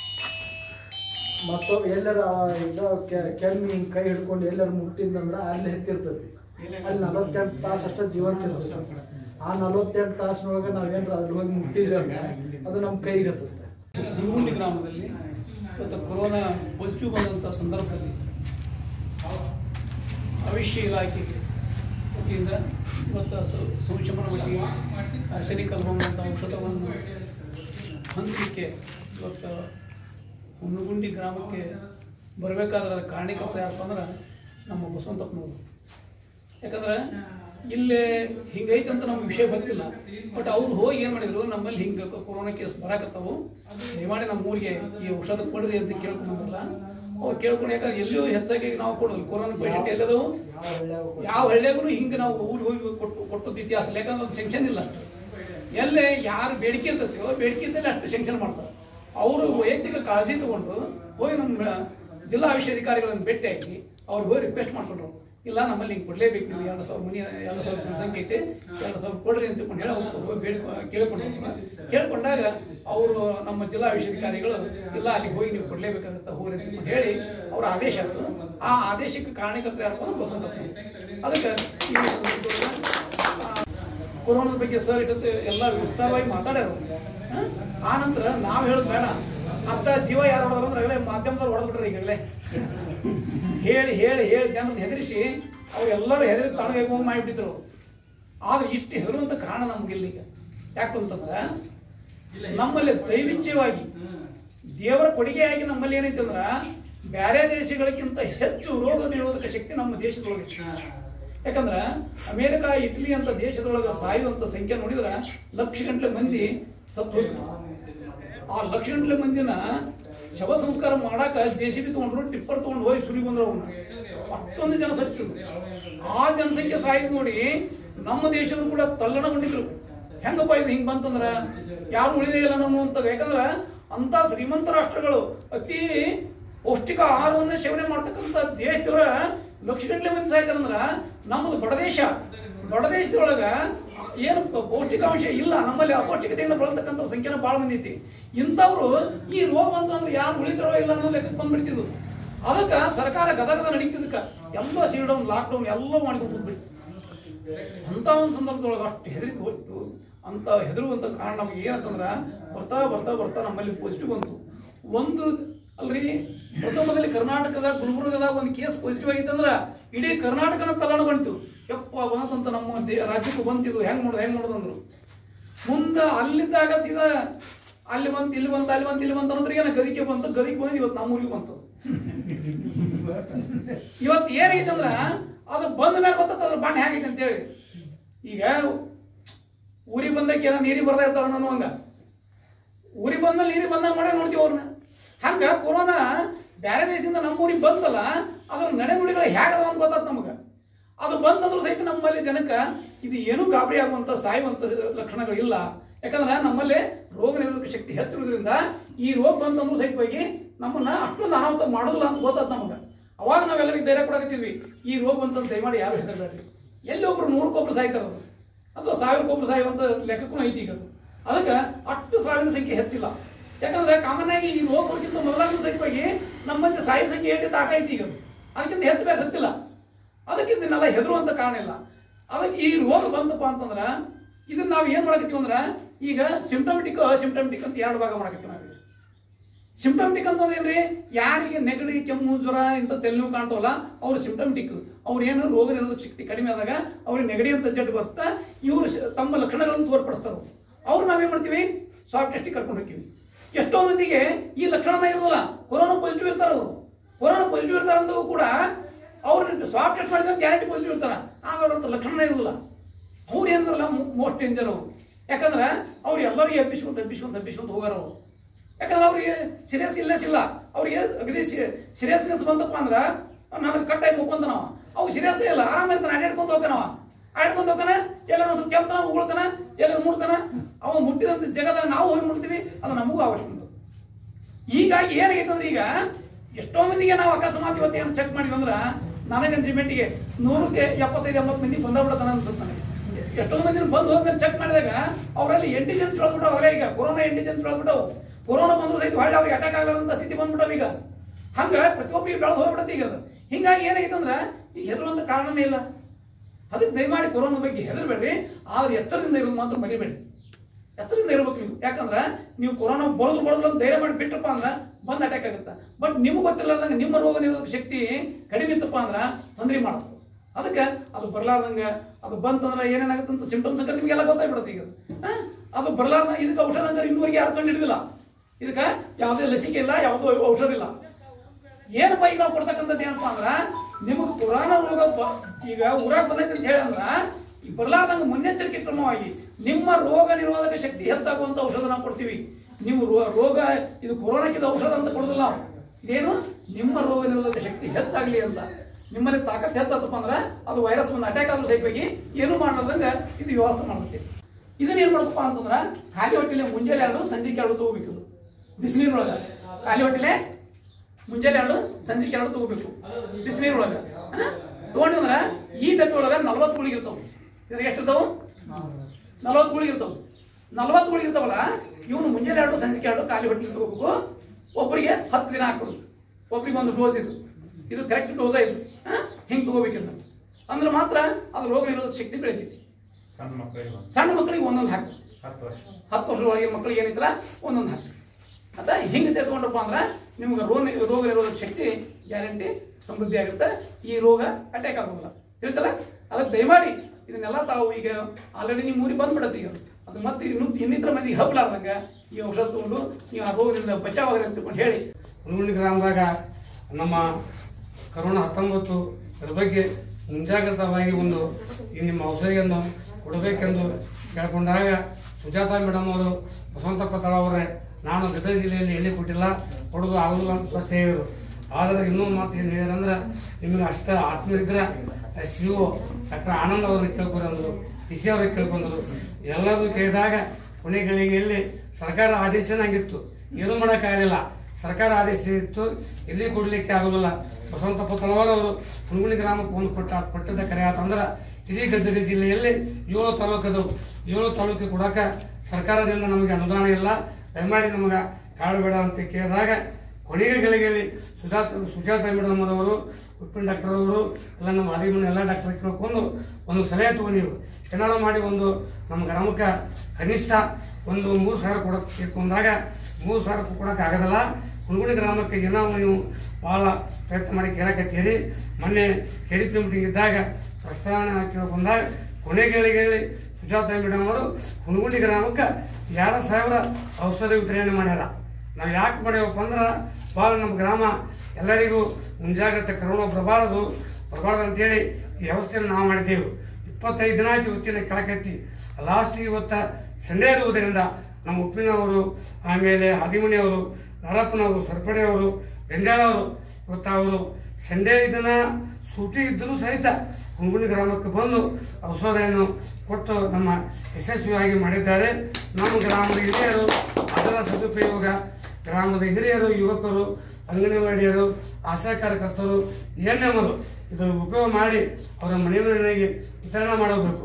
ಮತ್ತೊಬ್ಬ ಎಲ್ಲರ ಇದು ಕೆ- ಕೆಮ್ಮಿ ಹಿಂಗೆ ಕೈ ಹಿಡ್ಕೊಂಡು ಎಲ್ಲರ ಮುಟ್ಟಿದ್ದಂದ್ರೆ ಅಲ್ಲಿ ಹೆತ್ತಿರ್ತೈತಿ ಅಲ್ಲಿ ನಲವತ್ತೆಂಟು ತಾಸು ಅಷ್ಟೇ ಜೀವಂತ ಇರ್ತೈತಿ ಆ ನಲವತ್ತೆಂಟು ತಾಸಿನೊಳಗೆ ನಾವೇನ್ರ ಅದ್ರ ಹೋಗಿ ಮುಟ್ಟಿದ್ವಿ ಅಂದ್ರೆ ಅದು ನಮ್ಮ ಕೈಗೆ ಹತ್ತುತ್ತೆ ನಿಂಗುಂಡಿ ಗ್ರಾಮದಲ್ಲಿ ಇವತ್ತು ಕೊರೋನಾ ಪಾಸಿಟಿವ್ ಬಂದಂಥ ಸಂದರ್ಭದಲ್ಲಿ ಆಯುಷ್ಯ ಇಲಾಖೆ ವತಿಯಿಂದ ಇವತ್ತು ಸ- ಸಂಶಮನ ಮಟ್ಟಿಗೆ ಆರ್ಸೆನಿಕ್ ಅಲ್ಬಮ್ ಅಂತ ಔಷಧವನ್ನು ಹಂಚಲಿಕ್ಕೆ ಇವತ್ತು ಹುಣ್ಣುಗುಂಡಿ ಗ್ರಾಮಕ್ಕೆ ಬರಬೇಕಾದ್ರೆ ಅದಕ್ಕೆ ಕಾರಣೀಕರ್ತ ಯಾರಪ್ಪ ಅಂದ್ರೆ ನಮ್ಮ ಬಸವಂತಪ್ಪನವರು ಯಾಕಂದ್ರೆ ಇಲ್ಲೇ ಹಿಂಗೈತೆ ಅಂತ ನಮ್ಗೆ ವಿಷಯ ಗೊತ್ತಿಲ್ಲ ಬಟ್ ಅವ್ರು ಹೋಗಿ ಏನು ಮಾಡಿದ್ರು ನಮ್ಮಲ್ಲಿ ಹಿಂಗೆ ಕೊರೋನಾ ಕೇಸ್ ಬರಾಕತ್ತಾವು ದಯಮಾಡಿ ನಮ್ಮ ಊರಿಗೆ ಈ ಔಷಧ ಕೊಡ್ರಿ ಅಂತ ಕೇಳ್ಕೊಂಬಂದ್ರಲ್ಲ ಅವ್ರು ಕೇಳ್ಕೊಂಡು ಯಾಕಂದ್ರೆ ಎಲ್ಲಿಯೂ ಹೆಚ್ಚಾಗಿ ನಾವು ಕೊಡೋದು ಕೊರೋನಾ ಪೇಷಂಟ್ ಎಲ್ಲದವು ಯಾವ ಹಳ್ಳಿಯಾಗೂ ಹಿಂಗೆ ನಾವು ಊರಿಗೆ ಹೋಗಿ ಕೊಟ್ಟು ಕೊಟ್ಟದ್ದು ಇತಿಹಾಸ ಇಲ್ಲ ಯಾಕಂದ್ರೆ ಅದು ಸೆಂಕ್ಷನ್ ಇಲ್ಲ ಅಷ್ಟು ಎಲ್ಲೇ ಯಾರು ಬೇಡಿಕೆ ಇರ್ತೈತೆಯೋ ಬೇಡಿಕೆ ಇದ್ದಲ್ಲಿ ಅಷ್ಟು ಸೆಂಕ್ಷನ್ ಮಾಡ್ತಾರೆ ಅವರು ವೈಯಕ್ತಿಕ ಕಾಳಜಿ ತಗೊಂಡು ಹೋಗಿ ನಮ್ಮ ಜಿಲ್ಲಾ ಆಯುಷ್ಯಾಧಿಕಾರಿಗಳನ್ನು ಭೇಟಿಯಾಗಿ ಅವ್ರು ಹೋಗಿ ರಿಕ್ವೆಸ್ಟ್ ಮಾಡ್ಕೊಂಡ್ರು ಇಲ್ಲ ನಮ್ಮಲ್ಲಿ ಹಿಂಗೆ ಕೊಡಲೇಬೇಕು ನೀವು ಎರಡು ಸಾವಿರ ಮನಿ ಎರಡು ಸಾವಿರ ಜನಸಂಖ್ಯೆ ಐತೆ ಎರಡು ಸಾವಿರ ಕೊಡ್ರಿ ಅಂತ ತಿಳ್ಕೊಂಡು ಹೇಳಿ ಅವ್ರು ಹೋಗಿ ಬೇಡ್ಕೊ ಕೇಳ್ಕೊಂಡ್ರು ಕೇಳ್ಕೊಂಡಾಗ ಅವರು ನಮ್ಮ ಜಿಲ್ಲಾ ಆಯುಷ್ಯಾಧಿಕಾರಿಗಳು ಇಲ್ಲ ಅಲ್ಲಿಗೆ ಹೋಗಿ ನೀವು ಕೊಡಲೇಬೇಕಾಗತ್ತ ಹೋಗ್ರಿ ಅಂತ ತಿಳ್ಕೊಂಡು ಹೇಳಿ ಅವ್ರ ಆದೇಶ ಆಯ್ತು ಆ ಆದೇಶಕ್ಕೆ ಕಾರಣೀಕರ್ತ ಯಾರಪ್ಪ ಅಂದ್ರೆ ಬಸವಂತಪ್ಪ ಅದಕ್ಕೆ ಈ ಕೊರೋನಾದ ಬಗ್ಗೆ ಸರ್ ಇಟ್ಟತ್ತೆ ಎಲ್ಲ ವಿಸ್ತಾರವಾಗಿ ಮಾತಾಡ್ಯಾರ ಹ? ಆ ನಂತರ ನಾವು ಹೇಳೋದು ಬೇಡ ಅಂತ ಜೀವ ಯಾರು ಹೊಡೆದ್ರು ಅಂದ್ರೆ ಆಗಲೇ ಮಾಧ್ಯಮದವ್ರು ಹೊಡೆದ್ಬಿಟ್ರೆ ಈಗಲೇ ಹೇಳಿ ಹೇಳಿ ಹೇಳಿ ಜನರನ್ನ ಹೆದರಿಸಿ ಅವರೆಲ್ಲರೂ ಹೆದರಿ ತಾಳ್ಬೇಕು ಮಾಡಿಬಿಟ್ಟಿದ್ರು ಆದ್ರೆ ಇಷ್ಟು ಹೆದರುವಂತ ಕಾರಣ ನಮ್ಗಿಲ್ಲ ಈಗ ಯಾಕಂತಂದ್ರೆ ನಮ್ಮಲ್ಲಿ ದೈವಿಚ್ಯವಾಗಿ ದೇವರ ಕೊಡುಗೆಯಾಗಿ ನಮ್ಮಲ್ಲಿ ಏನೈತೆ ಅಂದ್ರ ಬೇರೆ ದೇಶಗಳಿಗಿಂತ ಹೆಚ್ಚು ರೋಗ ನಿರೋಧಕ ಶಕ್ತಿ ನಮ್ಮ ದೇಶದೊಳಗೆ ಯಾಕಂದ್ರ ಅಮೇರಿಕ ಇಟಲಿ ಅಂತ ದೇಶದೊಳಗೆ ಸಾಯುವಂತ ಸಂಖ್ಯೆ ನೋಡಿದ್ರ ಲಕ್ಷ ಗಂಟಲೆ ಮಂದಿ ಸತ್ತು ಹೋಗ್ಬಿಟ್ರು. ಆ ಲಕ್ಷ ಗಂಟಲೆ ಮಂದಿನ ಶವ ಸಂಸ್ಕಾರ ಮಾಡಾಕ ಜೆ ಸಿ ಬಿ ತಗೊಂಡ್ರು ಟಿಪ್ಪರ್ ತಗೊಂಡು ಹೋಗಿ ಸುರಿ ಬಂದ್ರು ಅವ್ರನ್ನ ಅಷ್ಟೊಂದು ಜನ ಸತ್ತಿದ್ರು ಆ ಜನಸಂಖ್ಯೆ ಸಾಯ್ತು ನೋಡಿ ನಮ್ಮ ದೇಶದ್ರು ಕೂಡ ತಲ್ಲಣಗೊಂಡಿದ್ರು ಹೆಂಗಪ್ಪ ಇದು ಹಿಂಗ್ ಬಂತಂದ್ರ ಯಾರು ಉಳಿದೇ ಇಲ್ಲ ಅನ್ನುವಂತ ಯಾಕಂದ್ರ ಅಂತ ಶ್ರೀಮಂತ ರಾಷ್ಟ್ರಗಳು ಅತಿ ಪೌಷ್ಟಿಕ ಆಹಾರವನ್ನ ಸೇವನೆ ಮಾಡ್ತಕ್ಕಂಥ ದೇಶದವರ ಲಕ್ಷ ಗಂಟಲೆ ಮಂದಿ ಸಾಯ್ತಾರಂದ್ರ ನಮ್ಮದು ಬಡ ದೇಶ ಬಡ ದೇಶದೊಳಗ ಏನು ಪ- ಪೌಷ್ಟಿಕಾಂಶ ಇಲ್ಲ ನಮ್ಮಲ್ಲಿ ಅಪೌಷ್ಟಿಕತೆಯಿಂದ ಬಳತಕ್ಕಂಥ ಸಂಖ್ಯೆನ ಭಾಳ ಮಂದಿ ಐತಿ ಇಂಥವ್ರು ಈ ರೋಗ ಬಂತು ಅಂದ್ರೆ ಯಾರು ಉಳಿತಾರೋ ಇಲ್ಲ ಅನ್ನೋ ಲೆಕ್ಕಕ್ಕೆ ಬಂದ್ಬಿಡ್ತಿದ್ವು ಅದಕ್ಕೆ ಸರ್ಕಾರ ಗದಗದ ನಡೀತಿದ್ದಕ್ಕ ಎಲ್ಲ ಸೀಡೌನ್ ಲಾಕ್ಡೌನ್ ಎಲ್ಲ ಮಾಡ್ಕೊಂಡು ಕೂತ್ಬಿಟ್ಟು ಅಂತ ಒಂದು ಸಂದರ್ಭದೊಳಗೆ ಅಷ್ಟು ಹೆದರಿ ಹೋಯ್ತು ಅಂತ ಹೆದರುವಂತ ಕಾರಣ ನಮ್ಗೆ ಏನಂತಂದ್ರ ಬರ್ತಾ ಬರ್ತಾ ಬರ್ತಾ ನಮ್ಮಲ್ಲಿ ಪಾಸಿಟಿವ್ ಬಂತು ಒಂದು ಅಲ್ರಿ ಪ್ರಥಮದಲ್ಲಿ ಕರ್ನಾಟಕದ ಗುಲ್ಬರ್ಗದಾಗ ಒಂದು ಕೇಸ್ ಪಾಸಿಟಿವ್ ಆಗಿತ್ತಂದ್ರ ಇಡೀ ಕರ್ನಾಟಕನ ತಲ್ಲಣಗೊಂಡು ಯಪ್ಪ ಬಂದಂತ ನಮ್ಮ ದೇ- ರಾಜ್ಯಕ್ಕೂ ಬಂತಿದ್ದು ಹೆಂಗ್ ಮಾಡೋದು ಹೆಂಗ್ ಮಾಡೋದು ಅಂದ್ರು ಮುಂದೆ ಅಲ್ಲಿದ್ದಾಗ ಸೀದಾ ಅಲ್ಲಿ ಬಂತು ಇಲ್ಲಿ ಬಂತು ಅಲ್ಲಿ ಬಂತು ಇಲ್ಲಿ ಬಂತು ಅನ್ನೋದ್ರಿಗೆ ಏನ ಗದಿಕೆ ಬಂತು ಗದಿಗೆ ಬಂದು ಇವತ್ತು ನಮ್ಮ ಊರಿಗೆ ಬಂತು ಇವತ್ತು ಏನಾಗೈತೆ ಅಂದ್ರ ಅದು ಬಂದ ಮೇಲೆ ಗೊತ್ತದ ಅದ್ರ ಬಣ್ಣ ಹೇಗೈತೆ ಅಂತೇಳಿ ಈಗ ಊರಿಗೆ ಬಂದಕ್ಕೆ ಏನೋ ನೀರಿಗೆ ಬರ್ತಾ ಇರ್ತಾವ ನಾನು ಹಂಗ ಊರಿಗೆ ಬಂದ್ಮೇಲೆ ನೀರಿಗೆ ಬಂದಾಗ ಮಾಡೇ ನೋಡ್ತೀವಿ ಅವ್ರನ್ನ ಹಂಗ ಕೊರೋನಾ ಬೇರೆ ದೇಶದಿಂದ ನಮ್ಮ ಊರಿಗೆ ಬಂತಲ್ಲ ಅದ್ರ ನಡೆನುಡಿಗಳು ಹೇಗದ ಅಂತ ಗೊತ್ತಾತ್ ನಮಗೆ ಅದು ಬಂದಂದ್ರೂ ಸಹಿತ ನಮ್ಮಲ್ಲಿ ಜನಕ್ಕೆ ಇದು ಏನೂ ಗಾಬರಿ ಆಗುವಂತ ಸಾಯುವಂತ ಲಕ್ಷಣಗಳು ಇಲ್ಲ ಯಾಕಂದ್ರೆ ನಮ್ಮಲ್ಲಿ ರೋಗ ನಿರೋಧಕ ಶಕ್ತಿ ಹೆಚ್ಚಿರೋದ್ರಿಂದ ಈ ರೋಗ ಬಂತಂದ್ರೂ ಸಹಿತವಾಗಿ ನಮ್ಮನ್ನ ಅಷ್ಟೊಂದು ಅನಾಹುತ ಮಾಡೋದಿಲ್ಲ ಅಂತ ಗೊತ್ತಾತ್ ನಮಗೆ ಅವಾಗ ನಾವೆಲ್ಲರಿಗೆ ಧೈರ್ಯ ಕೊಡಕತ್ತಿದ್ವಿ ಈ ರೋಗ ಬಂತಂತ ದಯಮಾಡಿ ಯಾರು ಹೆದರಬೇಡ್ರಿ ಎಲ್ಲಿ ಒಬ್ರು ನೂರಕ್ಕೊಬ್ರು ಸಾಯ್ತಾರ ಅದು ಅಥವಾ ಸಾವಿರಕ್ಕೊಬ್ರು ಸಾಯುವಂತ ಲೆಕ್ಕಕ್ಕೂ ಐತಿ ಈಗ ಅದು ಅದಕ್ಕೆ ಅಷ್ಟು ಸಾವಿನ ಸಂಖ್ಯೆ ಹೆಚ್ಚಿಲ್ಲ ಯಾಕಂದ್ರೆ ಕಾಮನ್ ಆಗಿ ಈ ರೋಗ ಬರೋಕ್ಕಿಂತ ಮೊದಲಾಗ ಸಹಿತವಾಗಿ ನಮ್ಮಂತೆ ಸಾಯ ಸಂಖ್ಯೆ ಏಟಿ ದಾಟ ಐತಿ ಈಗ ಅದು. ಅದಕ್ಕಿಂತ ಹೆಚ್ಚು ಬೇರೆ ಸತ್ತಿಲ್ಲ ಅದಕ್ಕೆ ಇದನ್ನೆಲ್ಲ ಹೆದರುವಂತ ಕಾರಣ ಇಲ್ಲ ಅದಕ್ಕೆ ಈ ರೋಗ ಬಂತಪ್ಪ ಅಂತಂದ್ರ ಇದನ್ನ ನಾವು ಏನ್ ಮಾಡಕತ್ತೀವಿ ಅಂದ್ರ ಈಗ ಸಿಂಪ್ಟಮೆಟಿಕ್ ಅಸಿಂಪ್ಟಮೆಟಿಕ್ ಅಂತ ಎರಡು ಭಾಗ ಮಾಡಕತ್ತೀವಿ ನಾವು ಸಿಂಪ್ಟಮೆಟಿಕ್ ಅಂತಂದ್ರೆ ಏನ್ರಿ ಯಾರಿಗೆ ನೆಗಡಿ ಕೆಮ್ಮು ಜ್ವರ ಇಂಥ ತೆಲ್ಲು ಕಾಣ್ತವಲ್ಲ ಅವ್ರು ಸಿಂಪ್ಟಮೆಟಿಕ್ ಅವ್ರು ಏನು ರೋಗ ನಿರೋಧಕ ಶಕ್ತಿ ಕಡಿಮೆ ಆದಾಗ ಅವ್ರಿಗೆ ನೆಗಡಿ ಅಂತ ಜಡ್ಡು ಬರ್ತಾ ಇವರು ತಮ್ಮ ಲಕ್ಷಣಗಳನ್ನು ತೋರ್ಪಡಿಸ್ತಾರೆ ಅವ್ರು ನಾವೇನ್ ಮಾಡ್ತೀವಿ ಸಾಫ್ಟ್ ಟೆಸ್ಟಿಗೆ ಕರ್ಕೊಂಡು ಹೋಗ್ತೀವಿ ಎಷ್ಟೋ ಮಂದಿಗೆ ಈ ಲಕ್ಷಣನ ಇರೋದಿಲ್ಲ ಕೊರೋನಾ ಪಾಸಿಟಿವ್ ಇರ್ತಾರ ಅವರು ಕೊರೋನಾ ಪಾಸಿಟಿವ್ ಇರ್ತಾರ ಅಂದೂ ಕೂಡ ಅವ್ರು ಸಾಫ್ಟ್ ಟೆಸ್ಟ್ ಮಾಡಿದ್ರೆ ಗ್ಯಾರಂಟಿ ಪಾಸಿಟಿವ್ ಇರ್ತಾರ ಆಗ ಅವ್ರಂತ ಲಕ್ಷಣ ಇರೋದಿಲ್ಲ ಅವ್ರು ಏನಲ್ಲ ಮೋಸ್ಟ್ ಡೇಂಜರ್ ಅವರು ಯಾಕಂದ್ರೆ ಅವ್ರು ಎಲ್ಲರಿಗೆ ಎಬ್ಬಿಸ್ಕೊಂತ ಎಬ್ಬಿಸ್ಕೊಂತ ಎಬ್ಬಿಸ್ಕೊಂತ ಹೋಗಾರ ಅವರು ಯಾಕಂದ್ರೆ ಅವ್ರಿಗೆ ಸೀರಿಯಸ್ ಇಲ್ಲೆಸ್ ಇಲ್ಲ ಅವ್ರಿಗೆ ಅಗದಿ ಸೀರಿಯಸ್ನೆಸ್ ಬಂತಪ್ಪ ಅಂದ್ರೆ ನನಗೆ ಕಟ್ಟಾಗಿ ಮುಕ್ಕೊಂತ ನಾವು ಅವು ಸೀರಿಯಸ್ ಇಲ್ಲ ಆರಾಮ ಇರ್ತಾನೆ ಅಡ್ಯಾಡ್ಕೊಂತ ಹೋಗ್ತಾನವ ಆಡ್ಕೊಂತ ಹೋಗ್ತಾನ ಎಲ್ಲ ಒಂದ್ ಸ್ವಲ್ಪ ಕೆಮ್ತಾನ ಉಗುಳ್ತಾನ ಎಲ್ಲ ಮುಡ್ತಾನ ಅವ ಮುಟ್ಟಿದಂತ ಜಗದಾಗ ನಾವು ಹೋಗಿ ಮುಟ್ತೀವಿ ಅದು ನಮಗೂ ಅವಶ್ಯಕ ಉಂಟು. ಹೀಗಾಗಿ ಏನಾಗೈತೆ ಅಂದ್ರೆ ಈಗ ಎಷ್ಟೋ ಮಂದಿಗೆ ನಾವು ಅಕಸ್ಮಾತ್ ಇವತ್ತು ಏನು ಚೆಕ್ ಮಾಡಿದ್ವಿ ಅಂದ್ರೆ ನನಗನ್ಸಿ ಮಟ್ಟಿಗೆ ನೂರಕ್ಕೆ ಎಪ್ಪತ್ತೈದು ಎಂಬತ್ತು ಮಂದಿ ಬಂದಾಗ್ಬಿಡತಾನ ಅನ್ಸುತ್ತೆ ನನಗೆ ಎಷ್ಟೋ ಮಂದಿ ಬಂದು ಹೋದ್ಮೇಲೆ ಚೆಕ್ ಮಾಡಿದಾಗ ಅವರಲ್ಲಿ ಎಂಟಿಜೆನ್ಸ್ ಬೆಳೆದ್ಬಿಟ್ಟು ಅವರೇ ಈಗ ಕೊರೋನಾ ಎಂಟಿಜೆನ್ಸ್ ಬೆಳೆದ್ಬಿಟ್ಟವು ಕೊರೋನಾ ಬಂದ್ರು ಸಹಿತ ಹೊಳ್ಳಿ ಅವ್ರಿಗೆ ಅಟ್ಯಾಕ್ ಆಗಲಾರಂತ ಸ್ಥಿತಿ ಬಂದ್ಬಿಟ್ಟವ ಈಗ ಹಂಗ ಪ್ರತಿಯೊಬ್ಬರಿಗೆ ಬೆಳೆದು ಹೋಗ್ಬಿಡತ್ತೆ ಈಗ ಅದು ಹಿಂಗಾಗಿ ಏನಾಗೈತೆ ಅಂದ್ರೆ ಈಗ ಹೆದರುವಂತ ಕಾರಣನೇ ಇಲ್ಲ ಅದಕ್ಕೆ ದಯಮಾಡಿ ಕೊರೋನಾ ಬಗ್ಗೆ ಹೆದರಬೇಡ್ರಿ ಆದ್ರೆ ಎಚ್ಚರದಿಂದ ಇರೋದು ಮಾತ್ರ ಮರಿಬೇಡಿ ಎಚ್ಚರದಿಂದ ಇರ್ಬೇಕು ನೀವು ಯಾಕಂದ್ರೆ ನೀವು ಕೊರೋನಾ ಬರೋದು ಬರೋದು ಅಂತ ಧೈರ್ಯ ಮಾಡಿ ಬಿಟ್ಟಪ್ಪ ಅಂದ್ರೆ ಬಂದ್ ಅಟ್ಯಾಕ್ ಆಗುತ್ತೆ ಬಟ್ ನಿಮಗೆ ಗೊತ್ತಿಲ್ಲದಂಗೆ ನಿಮ್ಮ ರೋಗ ನಿರೋಧಕ ಶಕ್ತಿ ಕಡಿಮೆ ಇತ್ತಪ್ಪ ಅಂದ್ರೆ ತೊಂದರೆ ಮಾಡುತ್ತೆ ಅದಕ್ಕೆ ಅದು ಬರ್ಲಾರ್ದಂಗೆ ಅದು ಬಂತಂದ್ರೆ ಏನೇನಾಗುತ್ತೆ ಅಂತ ಸಿಂಪ್ಟಮ್ಸ್ ಅಂದ್ರೆ ನಿಮಗೆಲ್ಲ ಗೊತ್ತಾಗ್ಬಿಡುತ್ತೆ ಈಗ ಅದು. ಆ? ಅದು ಬರ್ಲಾರ್ದ ಇದಕ್ಕೆ ಔಷಧ ಅಂದ್ರೆ ಇನ್ನೂವರೆಗೆ ಯಾರು ಕಂಡು ಹಿಡಿದಿಲ್ಲ ಇದಕ್ಕೆ ಯಾವುದೇ ಲಸಿಕೆ ಇಲ್ಲ ಯಾವುದೋ ಔಷಧ ಇಲ್ಲ ಏನಪ್ಪ ಈಗ ನಾವು ಕೊಡ್ತಕ್ಕಂಥದ್ದು ಏನಪ್ಪಾ ಅಂದ್ರ ನಿಮಗೆ ಕೊರೋನಾ ರೋಗ ಬ- ಈಗ ಊರಾಗ ಬಂದೈತೆ ಅಂತ ಹೇಳಿ ಅಂದ್ರ ಈ ಬರ್ಲಾರ್ದಂಗ ಮುನ್ನೆಚ್ಚರಿಕೆ ಕ್ರಮವಾಗಿ ನಿಮ್ಮ ರೋಗ ನಿರೋಧಕ ಶಕ್ತಿ ಹೆಚ್ಚಾಗುವಂತ ಔಷಧ ನಾವು ಕೊಡ್ತೀವಿ ನೀವು ರೋ- ರೋಗ ಇದು ಕೊರೋನಾಕ್ಕಿದ ಔಷಧ ಅಂತ ಕೊಡೋದಿಲ್ಲ ನಾವು ಇದೇನು ನಿಮ್ಮ ರೋಗ ನಿರೋಧಕ ಶಕ್ತಿ ಹೆಚ್ಚಾಗ್ಲಿ ಅಂತ ನಿಮ್ಮಲ್ಲಿ ತಾಕತ್ ಹೆಚ್ಚಾತಪ್ಪ ಅಂದ್ರೆ ಅದು ವೈರಸ್ ಒಂದು ಅಟ್ಯಾಕ್ ಆದ್ರೂ ಸಹಿತವಾಗಿ ಏನು ಮಾಡಲಾರ್ದಂಗ ಇದು ವ್ಯವಸ್ಥೆ ಮಾಡುತ್ತೆ ಇದನ್ನ ಏನ್ ಮಾಡ್ತಪ್ಪ ಅಂತಂದ್ರ ಖಾಲಿ ಹೊಟ್ಟೆಲೆ ಮುಂಜಾನೆ ಎರಡು ಸಂಜೆಗೆ ಎರಡು ತಗೋಬೇಕು ಇದು ಬಿಸಿನೀರೊಳಗ ಖಾಲಿ ಹೊಟ್ಟೆಲೆ ಮುಂಜಾನೆ ಎರಡು ಸಂಜೆ ಎರಡು ತಗೋಬೇಕು ಬಿಸಿನೀರೊಳಗ ತಗೊಂಡು ಅಂದ್ರ ಈ ಡಬ್ಬಿ ಒಳಗ ನಲ್ವತ್ತು ಗುಳಿಗೆ ಇರ್ತಾವ ಇದ್ರಾಗ ಎಷ್ಟು ಇರ್ತಾವ ನಲ್ವತ್ತು ಗುಳಿಗೆ ಇರ್ತಾವ ನಲ್ವತ್ತು ಗುಳಿಗೆ ಇರ್ತಾವಲ್ಲ ಇವನು ಮುಂಜಾನೆ ಎರಡು ಸಂಜೆ ಎರಡು ಖಾಲಿ ಹೊಟ್ಟೆ ತಗೋಬೇಕು ಒಬ್ಬರಿಗೆ ಹತ್ತು ದಿನ ಹಾಕೋದು ಒಬ್ರಿಗೆ ಒಂದು ಡೋಸ್ ಇದು ಇದು ಕರೆಕ್ಟ್ ಡೋಸ ಇದು ಹಿಂಗೆ ತಗೋಬೇಕಿಲ್ಲ ಅಂದ್ರೆ ಮಾತ್ರ ಅದು ರೋಗ ನಿರೋಧಕ ಶಕ್ತಿ ಬೆಳಿತೈತಿ ಸಣ್ಣ ಮಕ್ಕಳಿಗೆ ಸಣ್ಣ ಮಕ್ಕಳಿಗೆ ಒಂದೊಂದು ಹಾಕಿ ಹತ್ತು ವರ್ಷ ಹತ್ತು ವರ್ಷದ ಒಳಗಿನ ಮಕ್ಕಳಿಗೆ ಏನಿತ್ತಲ್ಲ ಒಂದೊಂದು ಹಾಕಿ ಅದ ಹಿಂಗೆ ತೆಗೆದುಕೊಂಡಪ್ಪ ಅಂದ್ರೆ ನಿಮ್ಗೆ ರೋಗ ರೋಗ ನಿರೋಧಕ ಶಕ್ತಿ ಗ್ಯಾರಂಟಿ ಸಮೃದ್ಧಿ ಆಗುತ್ತೆ ಈ ರೋಗ ಅಟ್ಯಾಕ್ ಆಗೋದಿಲ್ಲ ತಿಳಿತಲ್ಲ ಅದಕ್ಕೆ ದಯಮಾಡಿ ಇದನ್ನೆಲ್ಲ ತಾವು ಈಗ ಆಲ್ರೆಡಿ ನಿಮ್ಮ ಊರಿಗೆ ಬಂದ್ಬಿಡತ್ತೆ ಈಗ ಅದು ಮತ್ತೆ ಇನ್ನು ಇನ್ನಿತರ ಮಂದಿಗೆ ಹಬ್ಲಾರ್ದಂಗ ಈ ಔಷಧ ತಗೊಂಡು ನೀವು ಆ ರೋಗದಿಂದ ಬಚಾವಾಗ್ರಿ ಅಂತ ತಿಳ್ಕೊಂಡು ಹೇಳಿ ಹುನಗುಂಡಿ ಗ್ರಾಮದಾಗ ನಮ್ಮ ಕರೋನಾ ಹತ್ತೊಂಬತ್ತು ಅದ್ರ ಬಗ್ಗೆ ಮುಂಜಾಗ್ರತವಾಗಿ ಒಂದು ಈ ನಿಮ್ಮ ಔಷಧಿಯನ್ನು ಕೊಡಬೇಕೆಂದು ಕೇಳ್ಕೊಂಡಾಗ ಸುಜಾತ ಮೇಡಮ್ ಅವರು ಬಸವಂತಪ್ಪ ತಳವರೇ ನಾನು ಗದಗ ಜಿಲ್ಲೆಯಲ್ಲಿ ಎಲ್ಲಿ ಕೊಟ್ಟಿಲ್ಲ ಕೊಡೋದು ಆಗೋದಿಲ್ಲ ಅಂತ ಸ್ವಚ್ಛ ಹೇಳಿದರು ಆದರೆ ಇನ್ನೊಂದು ಮಾತು ಏನು ಹೇಳಿದ್ರಂದ್ರೆ ನಿಮಗೆ ಅಷ್ಟ ಆತ್ಮೀಯರಿದ್ರೆ ಸಿ ಒ ಡಾಕ್ಟರ್ ಆನಂದ್ ಅವ್ರನ್ನ ಕೇಳ್ಕೊರಿ ಅಂದರು ಡಿ ಸಿ ಅವ್ರಿಗೆ ಕೇಳ್ಕೊಂಡ್ರು ಎಲ್ಲರೂ ಕೇಳಿದಾಗ ಕೊನೆ ಗಳಿಗೆಯಲ್ಲಿ ಸರ್ಕಾರ ಆದೇಶನ ಹಂಗಿತ್ತು ಏನೂ ಮಾಡೋಕ್ಕಾಗಲಿಲ್ಲ ಸರ್ಕಾರ ಆದೇಶ ಇತ್ತು ಎಲ್ಲಿ ಕೊಡ್ಲಿಕ್ಕೆ ಆಗೋದಿಲ್ಲ ಬಸವಂತಪ್ಪ ತಳವಾರ ಅವರು ಹುಣಗುಳಿ ಗ್ರಾಮಕ್ಕೆ ಒಂದು ಕೊಟ್ಟ ಕೊಟ್ಟಿದ್ದ ಕರೆ ಆತಂದ್ರೆ ಇಡೀ ಗದಗ ಜಿಲ್ಲೆಯಲ್ಲಿ ಏಳು ತಾಲೂಕದು ಏಳು ತಾಲೂಕಿಗೆ ಕೊಡಕ ಸರ್ಕಾರದಿಂದ ನಮಗೆ ಅನುದಾನ ಇಲ್ಲ ದಯಮಾಡಿ ನಮಗೆ ಕಾಡಬೇಡ ಅಂತ ಕೇಳಿದಾಗ ಕೊನೆಯ ಗಳಿಗೆಯಲ್ಲಿ ಸುಜಾತ ಸುಜಾತ ಮೇಡಮ್ ಅವರು ಉಪ್ಪಿನ ಡಾಕ್ಟರ್ ಅವರು ಎಲ್ಲ ನಮ್ಮ ಆದಿಮನ ಎಲ್ಲ ಡಾಕ್ಟರ್ ಕೇಳ್ಕೊಂಡು ಒಂದು ಸಲಹೆ ತಗೊಂಡಿರು ಏನಾರ ಮಾಡಿ ಒಂದು ನಮ್ಮ ಗ್ರಾಮಕ್ಕೆ ಕನಿಷ್ಠ ಒಂದು ಮೂರು ಸಾವಿರ ಕೊಡಬೇಕು ಅಂದಾಗ ಮೂರು ಸಾವಿರ ಕೊಡಕ್ಕೆ ಆಗೋದಿಲ್ಲ ಹುಣಗುಣಿ ಗ್ರಾಮಕ್ಕೆ ಏನೋ ನೀವು ಭಾಳ ಪ್ರಯತ್ನ ಮಾಡಿ ಕೇಳಕತ್ತೀರಿ ಮೊನ್ನೆ ಕೆಡಿ ಮೀಟಿಂಗ್ ಇದ್ದಾಗ ಪ್ರಸ್ತಾವನೆ ಕೇಳ್ಕೊಂಡಾಗ ಕೊನೆಗಳಿಗೆ ಸುಜಾತ ಮೇಡಮ್ ಅವರು ಹುಣಗುಂಡಿ ಗ್ರಾಮಕ್ಕೆ ಎರಡು ಸಾವಿರ ಔಷಧ ವಿತರಣೆ ಮಾಡ್ಯಾರ ನಾವು ಯಾಕೆ ಮಾಡ್ಯವಪ್ಪ ಅಂದ್ರೆ ಭಾಳ ನಮ್ಮ ಗ್ರಾಮ ಎಲ್ಲರಿಗೂ ಮುಂಜಾಗ್ರತೆ ಕರೋನಾ ಬರಬಾರದು ಬರಬಾರ್ದು ಅಂತೇಳಿ ಈ ವ್ಯವಸ್ಥೆಯನ್ನು ನಾವು ಮಾಡಿದ್ದೆವು ಇಪ್ಪತ್ತೈದು ದಿನ ಆಯ್ತು ಇವತ್ತಿನ ಕೆಳಕತ್ತಿ ಲಾಸ್ಟ್ ಇವತ್ತ ಸಂಡೇ ಇರುವುದರಿಂದ ನಮ್ಮ ಉಪ್ಪಿನವರು ಆಮೇಲೆ ಹದಿಮಣಿಯವರು ನಾಡಪ್ಪನವರು ಸರ್ಪಡೆಯವರು ಬೆಂಜಾಳವರು ಇವತ್ತು ಅವರು ಸಂಡೇ ದಿನ ಸೂಟಿ ಇದ್ದರೂ ಸಹಿತ ಹುಂಗುಣಿ ಗ್ರಾಮಕ್ಕೆ ಬಂದು ಔಷಧಿಯನ್ನು ಕೊಟ್ಟು ನಮ್ಮ ಯಶಸ್ವಿಯಾಗಿ ಮಾಡಿದ್ದಾರೆ ನಮ್ಮ ಗ್ರಾಮದ ಹಿರಿಯರು ಅದರ ಸದುಪಯೋಗ ಗ್ರಾಮದ ಹಿರಿಯರು ಯುವಕರು ಅಂಗನವಾಡಿಯರು ಆಶಾ ಕಾರ್ಯಕರ್ತರು ಎನ್ಎಂರು ಇದನ್ನು ಉಪಯೋಗ ಮಾಡಿ ಅವರ ಮನೆ ಮನೆಗೆ ವಿತರಣೆ ಮಾಡಬೇಕು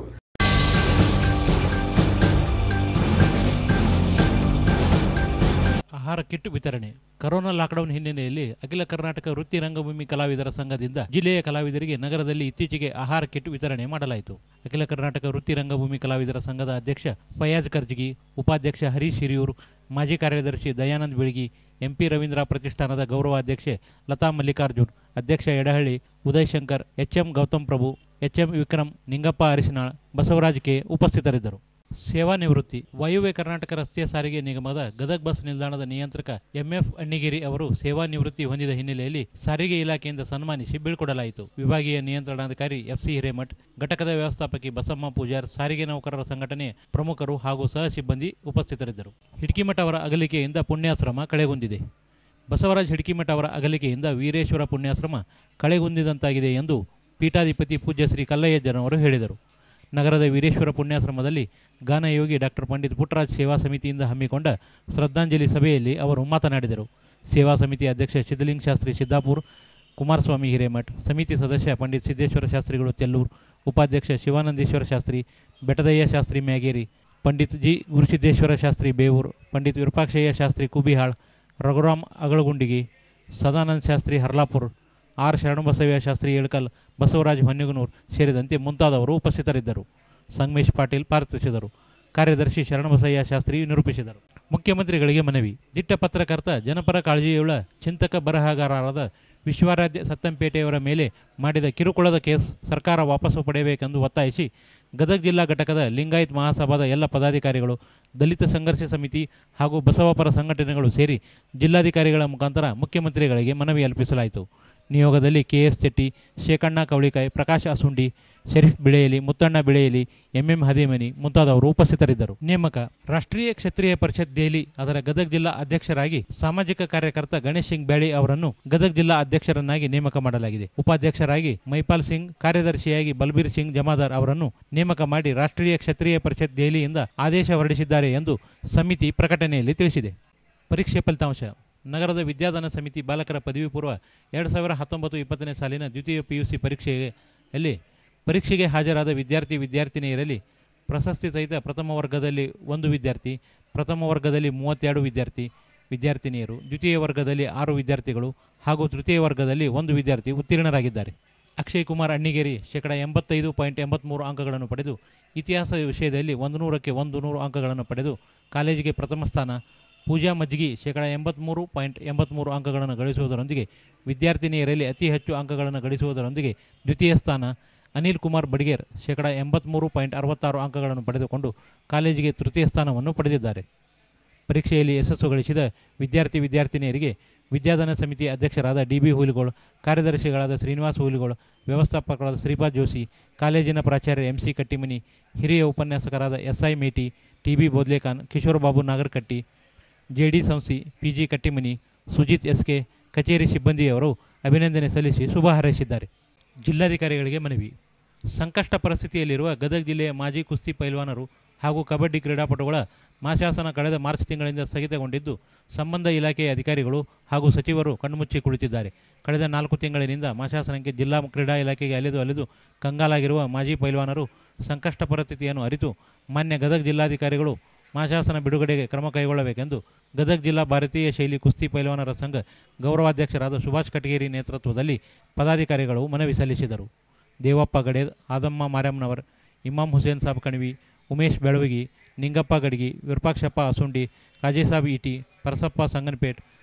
ಆಹಾರ ಕಿಟ್ ವಿತರಣೆ ಕರೋನಾ ಲಾಕ್ಡೌನ್ ಹಿನ್ನೆಲೆಯಲ್ಲಿ ಅಖಿಲ ಕರ್ನಾಟಕ ವೃತ್ತಿ ರಂಗಭೂಮಿ ಕಲಾವಿದರ ಸಂಘದಿಂದ ಜಿಲ್ಲೆಯ ಕಲಾವಿದರಿಗೆ ನಗರದಲ್ಲಿ ಇತ್ತೀಚೆಗೆ ಆಹಾರ ಕಿಟ್ ವಿತರಣೆ ಮಾಡಲಾಯಿತು ಅಖಿಲ ಕರ್ನಾಟಕ ವೃತ್ತಿ ರಂಗಭೂಮಿ ಕಲಾವಿದರ ಸಂಘದ ಅಧ್ಯಕ್ಷ ಫಯಾಜ್ ಕರ್ಜಗಿ ಉಪಾಧ್ಯಕ್ಷ ಹರೀಶ್ ಹಿರಿಯೂರು ಮಾಜಿ ಕಾರ್ಯದರ್ಶಿ ದಯಾನಂದ್ ಬೆಳಗಿ ಎಂಪಿ ರವೀಂದ್ರ ಪ್ರತಿಷ್ಠಾನದ ಗೌರವಾಧ್ಯಕ್ಷೆ ಲತಾ ಮಲ್ಲಿಕಾರ್ಜುನ್ ಅಧ್ಯಕ್ಷ Edahalli Uday Shankar HM Gautam Prabhu HM Vikram Ningappa Arishinal Basavaraj K ಉಪಸ್ಥಿತರಿದ್ದರು ಸೇವಾ ನಿವೃತ್ತಿ ವಾಯುವ್ಯ ಕರ್ನಾಟಕ ರಸ್ತೆ ಸಾರಿಗೆ ನಿಗಮದ ಗದಗ್ ಬಸ್ ನಿಲ್ದಾಣದ ನಿಯಂತ್ರಕ ಎಂಎಫ್ ಅಣ್ಣಿಗಿರಿ ಅವರು ಸೇವಾ ನಿವೃತ್ತಿ ಹೊಂದಿದ ಹಿನ್ನೆಲೆಯಲ್ಲಿ ಸಾರಿಗೆ ಇಲಾಖೆಯಿಂದ ಸನ್ಮಾನಿಸಿ ಬೀಳ್ಕೊಡಲಾಯಿತು ವಿಭಾಗೀಯ ನಿಯಂತ್ರಣಾಧಿಕಾರಿ ಎಫ್ಸಿ ಹಿರೇಮಠ್ ಘಟಕದ ವ್ಯವಸ್ಥಾಪಕಿ ಬಸಮ್ಮ ಪೂಜಾರ್ ಸಾರಿಗೆ ನೌಕರರ ಸಂಘಟನೆ ಪ್ರಮುಖರು ಹಾಗೂ ಸಹ ಸಿಬ್ಬಂದಿ ಉಪಸ್ಥಿತರಿದ್ದರು ಹಿಡ್ಕಿಮಠ ಅವರ ಅಗಲಿಕೆಯಿಂದ ಪುಣ್ಯಾಶ್ರಮ ಕಳೆಗುಂದಿದೆ ಬಸವರಾಜ್ ಹಿಡ್ಕಿಮಠ ಅವರ ಅಗಲಿಕೆಯಿಂದ ವೀರೇಶ್ವರ ಪುಣ್ಯಾಶ್ರಮ ಕಳೆಗುಂದಿದಂತಾಗಿದೆ ಎಂದು ಪೀಠಾಧಿಪತಿ ಪೂಜ್ಯ ಶ್ರೀ ಕಲ್ಲಯ್ಯಜ್ಜನವರು ಹೇಳಿದರು ನಗರದ ವೀರೇಶ್ವರ ಪುಣ್ಯಾಶ್ರಮದಲ್ಲಿ ಗಾನಯೋಗಿ ಡಾಕ್ಟರ್ ಪಂಡಿತ್ ಪುಟ್ಟರಾಜ್ ಸೇವಾ ಸಮಿತಿಯಿಂದ ಹಮ್ಮಿಕೊಂಡ ಶ್ರದ್ಧಾಂಜಲಿ ಸಭೆಯಲ್ಲಿ ಅವರು ಮಾತನಾಡಿದರು ಸೇವಾ ಸಮಿತಿ ಅಧ್ಯಕ್ಷ ಸಿದ್ದಲಿಂಗ ಶಾಸ್ತ್ರಿ ಸಿದ್ದಾಪುರ್ ಕುಮಾರಸ್ವಾಮಿ ಹಿರೇಮಠ್ ಸಮಿತಿ ಸದಸ್ಯ ಪಂಡಿತ್ ಸಿದ್ದೇಶ್ವರ ಶಾಸ್ತ್ರಿಗಳು ತೆಲ್ಲೂರು ಉಪಾಧ್ಯಕ್ಷ ಶಿವಾನಂದೇಶ್ವರ ಶಾಸ್ತ್ರಿ ಬೆಟದಯ್ಯ ಶಾಸ್ತ್ರಿ ಮ್ಯಾಗೇರಿ ಪಂಡಿತ್ ಜಿ ಗುರುಸಿದ್ದೇಶ್ವರ ಶಾಸ್ತ್ರಿ ಬೇವೂರು ಪಂಡಿತ್ ವಿರೂಪಾಕ್ಷಯ್ಯ ಶಾಸ್ತ್ರಿ ಕುಬಿಹಾಳ್ ರಘುರಾಮ್ ಅಗಳಗುಂಡಿಗಿ ಸದಾನಂದ ಶಾಸ್ತ್ರಿ ಹರ್ಲಾಪುರ್ ಆರ್ ಶರಣಬಸಯ್ಯ ಶಾಸ್ತ್ರಿ ಏಳ್ಕಲ್ ಬಸವರಾಜ್ ಹೊನ್ನಿಗನೂರ್ ಸೇರಿದಂತೆ ಮುಂತಾದವರು ಉಪಸ್ಥಿತರಿದ್ದರು ಸಂಗಮೇಶ್ ಪಾಟೀಲ್ ಪಾರ್ಥಿಸಿದರು ಕಾರ್ಯದರ್ಶಿ ಶರಣಬಸಯ್ಯ ಶಾಸ್ತ್ರಿ ನಿರೂಪಿಸಿದರು ಮುಖ್ಯಮಂತ್ರಿಗಳಿಗೆ ಮನವಿ ದಿಟ್ಟ ಪತ್ರಕರ್ತ ಜನಪರ ಕಾಳಜಿಯುಳ್ಳ ಚಿಂತಕ ಬರಹಗಾರರಾದ ವಿಶ್ವರಾಧ್ಯ ಸತ್ತಂಪೇಟೆಯವರ ಮೇಲೆ ಮಾಡಿದ ಕಿರುಕುಳದ ಕೇಸ್ ಸರ್ಕಾರ ವಾಪಸ್ಸು ಪಡೆಯಬೇಕೆಂದು ಒತ್ತಾಯಿಸಿ ಗದಗ ಜಿಲ್ಲಾ ಘಟಕದ ಲಿಂಗಾಯತ್ ಮಹಾಸಭಾದ ಎಲ್ಲ ಪದಾಧಿಕಾರಿಗಳು ದಲಿತ ಸಂಘರ್ಷ ಸಮಿತಿ ಹಾಗೂ ಬಸವಪರ ಸಂಘಟನೆಗಳು ಸೇರಿ ಜಿಲ್ಲಾಧಿಕಾರಿಗಳ ಮುಖಾಂತರ ಮುಖ್ಯಮಂತ್ರಿಗಳಿಗೆ ಮನವಿ ಅರ್ಪಿಸಲಾಯಿತು ನಿಯೋಗದಲ್ಲಿ ಕೆಎಸ್ ಚೆಟ್ಟಿ ಶೇಖಣ್ಣ ಕವಳಿಕಾಯಿ ಪ್ರಕಾಶ್ ಅಸುಂಡಿ ಶರೀಫ್ ಬಿಳೆಯಲಿ ಮುತ್ತಣ್ಣ ಬಿಳೆಯಲಿ ಎಂಎಂ ಹದಿಮನಿ ಮುಂತಾದವರು ಉಪಸ್ಥಿತರಿದ್ದರು ನೇಮಕ ರಾಷ್ಟ್ರೀಯ ಕ್ಷತ್ರಿಯ ಪರಿಷತ್ ದೆಹಲಿ ಅದರ ಗದಗ ಜಿಲ್ಲಾ ಅಧ್ಯಕ್ಷರಾಗಿ ಸಾಮಾಜಿಕ ಕಾರ್ಯಕರ್ತ ಗಣೇಶ್ ಸಿಂಗ್ ಬ್ಯಾಳಿ ಅವರನ್ನು ಗದಗ ಜಿಲ್ಲಾ ಅಧ್ಯಕ್ಷರನ್ನಾಗಿ ನೇಮಕ ಮಾಡಲಾಗಿದೆ ಉಪಾಧ್ಯಕ್ಷರಾಗಿ ಮೈಪಾಲ್ ಸಿಂಗ್ ಕಾರ್ಯದರ್ಶಿಯಾಗಿ ಬಲ್ಬೀರ್ ಸಿಂಗ್ ಜಮಾದಾರ್ ಅವರನ್ನು ನೇಮಕ ಮಾಡಿ ರಾಷ್ಟ್ರೀಯ ಕ್ಷತ್ರಿಯ ಪರಿಷತ್ ದೆಹಲಿಯಿಂದ ಆದೇಶ ಹೊರಡಿಸಿದ್ದಾರೆ ಎಂದು ಸಮಿತಿ ಪ್ರಕಟಣೆಯಲ್ಲಿ ತಿಳಿಸಿದೆ ಪರೀಕ್ಷೆ ಫಲಿತಾಂಶ ನಗರದ ವಿದ್ಯಾದಾನ ಸಮಿತಿ ಬಾಲಕರ ಪದವಿ ಪೂರ್ವ ಎರಡು ಸಾವಿರ ಹತ್ತೊಂಬತ್ತು ಇಪ್ಪತ್ತನೇ ಸಾಲಿನ ದ್ವಿತೀಯ ಪಿಯುಸಿ ಪರೀಕ್ಷೆಯಲ್ಲಿ ಪರೀಕ್ಷೆಗೆ ಹಾಜರಾದ ವಿದ್ಯಾರ್ಥಿ ವಿದ್ಯಾರ್ಥಿನಿಯರಲ್ಲಿ ಪ್ರಶಸ್ತಿ ಸಹಿತ ಪ್ರಥಮ ವರ್ಗದಲ್ಲಿ ಒಂದು ವಿದ್ಯಾರ್ಥಿ ಪ್ರಥಮ ವರ್ಗದಲ್ಲಿ ಮೂವತ್ತೆರಡು ವಿದ್ಯಾರ್ಥಿ ವಿದ್ಯಾರ್ಥಿನಿಯರು ದ್ವಿತೀಯ ವರ್ಗದಲ್ಲಿ ಆರು ವಿದ್ಯಾರ್ಥಿಗಳು ಹಾಗೂ ತೃತೀಯ ವರ್ಗದಲ್ಲಿ ಒಂದು ವಿದ್ಯಾರ್ಥಿ ಉತ್ತೀರ್ಣರಾಗಿದ್ದಾರೆ ಅಕ್ಷಯ್ ಕುಮಾರ್ ಅಣ್ಣಿಗೇರಿ ಶೇಕಡ ಎಂಬತ್ತೈದು ಪಾಯಿಂಟ್ ಎಂಬತ್ತ್ಮೂರು ಅಂಕಗಳನ್ನು ಪಡೆದು ಇತಿಹಾಸ ವಿಷಯದಲ್ಲಿ ಒಂದು ನೂರಕ್ಕೆ ಒಂದು ನೂರು ಅಂಕಗಳನ್ನು ಪಡೆದು ಕಾಲೇಜಿಗೆ ಪ್ರಥಮ ಸ್ಥಾನ ಪೂಜಾ ಮಜ್ಗಿ ಶೇಕಡ ಎಂಬತ್ತ್ಮೂರು ಪಾಯಿಂಟ್ ಎಂಬತ್ತ್ಮೂರು ಅಂಕಗಳನ್ನು ಗಳಿಸುವುದರೊಂದಿಗೆ ವಿದ್ಯಾರ್ಥಿನಿಯರಲ್ಲಿ ಅತಿ ಹೆಚ್ಚು ಅಂಕಗಳನ್ನು ಗಳಿಸುವುದರೊಂದಿಗೆ ದ್ವಿತೀಯ ಸ್ಥಾನ ಅನಿಲ್ ಕುಮಾರ್ ಬಡಿಗೇರ್ ಶೇಕಡ ಎಂಬತ್ತ್ಮೂರು ಪಾಯಿಂಟ್ ಅರವತ್ತಾರು ಅಂಕಗಳನ್ನು ಪಡೆದುಕೊಂಡು ಕಾಲೇಜಿಗೆ ತೃತೀಯ ಸ್ಥಾನವನ್ನು ಪಡೆದಿದ್ದಾರೆ ಪರೀಕ್ಷೆಯಲ್ಲಿ ಯಶಸ್ಸು ಗಳಿಸಿದ ವಿದ್ಯಾರ್ಥಿ ವಿದ್ಯಾರ್ಥಿನಿಯರಿಗೆ ವಿದ್ಯಾದಾನ ಸಮಿತಿ ಅಧ್ಯಕ್ಷರಾದ ಡಿ ಬಿ ಹುಲಿಗೋಳ್ ಕಾರ್ಯದರ್ಶಿಗಳಾದ ಶ್ರೀನಿವಾಸ್ ಹುಲಿಗೋಳ್ ವ್ಯವಸ್ಥಾಪಕರಾದ ಶ್ರೀಪಾದ್ ಜೋಶಿ ಕಾಲೇಜಿನ ಪ್ರಾಚಾರ್ಯ ಎಂ ಸಿ ಕಟ್ಟಿಮನಿ ಹಿರಿಯ ಉಪನ್ಯಾಸಕರಾದ S I Meti T B Bodlekhan Kishore Babu Nagarakatti J D ಸಂಸ್ಥಿ P G Kattimani Sujit S K ಕಚೇರಿ ಸಿಬ್ಬಂದಿಯವರು ಅಭಿನಂದನೆ ಸಲ್ಲಿಸಿ ಶುಭ ಹಾರೈಸಿದ್ದಾರೆ ಜಿಲ್ಲಾಧಿಕಾರಿಗಳಿಗೆ ಮನವಿ ಸಂಕಷ್ಟ ಪರಿಸ್ಥಿತಿಯಲ್ಲಿರುವ ಗದಗ ಜಿಲ್ಲೆಯ ಮಾಜಿ ಕುಸ್ತಿ ಪೈಲ್ವಾನರು ಹಾಗೂ ಕಬಡ್ಡಿ ಕ್ರೀಡಾಪಟುಗಳ ಮಾಶಾಸನ ಕಳೆದ ಮಾರ್ಚ್ ತಿಂಗಳಿಂದ ಸ್ಥಗಿತಗೊಂಡಿದ್ದು ಸಂಬಂಧ ಇಲಾಖೆಯ ಅಧಿಕಾರಿಗಳು ಹಾಗೂ ಸಚಿವರು ಕಣ್ಮುಚ್ಚಿ ಕುಳಿತಿದ್ದಾರೆ ಕಳೆದ ನಾಲ್ಕು ತಿಂಗಳಿನಿಂದ ಮಾಶಾಸನಕ್ಕೆ ಜಿಲ್ಲಾ ಕ್ರೀಡಾ ಇಲಾಖೆಗೆ ಅಲೆದು ಅಲೆದು ಕಂಗಾಲಾಗಿರುವ ಮಾಜಿ ಪೈಲ್ವಾನರು ಸಂಕಷ್ಟ ಪರಿಸ್ಥಿತಿಯನ್ನು ಅರಿತು ಮಾನ್ಯ ಗದಗ ಜಿಲ್ಲಾಧಿಕಾರಿಗಳು ಮಾಶಾಸನ ಬಿಡುಗಡೆಗೆ ಕ್ರಮ ಕೈಗೊಳ್ಳಬೇಕೆಂದು ಗದಗ ಜಿಲ್ಲಾ ಭಾರತೀಯ ಶೈಲಿ ಕುಸ್ತಿ ಪೈಲ್ವಾನರ ಸಂಘ ಗೌರವಾಧ್ಯಕ್ಷರಾದ ಸುಭಾಷ್ ಕಟಗೇರಿ ನೇತೃತ್ವದಲ್ಲಿ ಪದಾಧಿಕಾರಿಗಳು ಮನವಿ ಸಲ್ಲಿಸಿದರು ದೇವಪ್ಪ ಗಡೇದ್ ಆದಮ್ಮ ಮಾರಮ್ಮನವರ್ ಇಮಾಮ್ ಹುಸೇನ್ ಸಾಬ್ ಕಣಿವಿ ಉಮೇಶ್ ಬೆಳವಗಿ ನಿಂಗಪ್ಪ ಗಡಿಗಿ ವಿರೂಪಾಕ್ಷಪ್ಪ ಅಸುಂಡಿ ಕಾಜೇಸಾಬ್ ಇಟಿ ಪರಸಪ್ಪ ಸಂಗನಪೇಟ್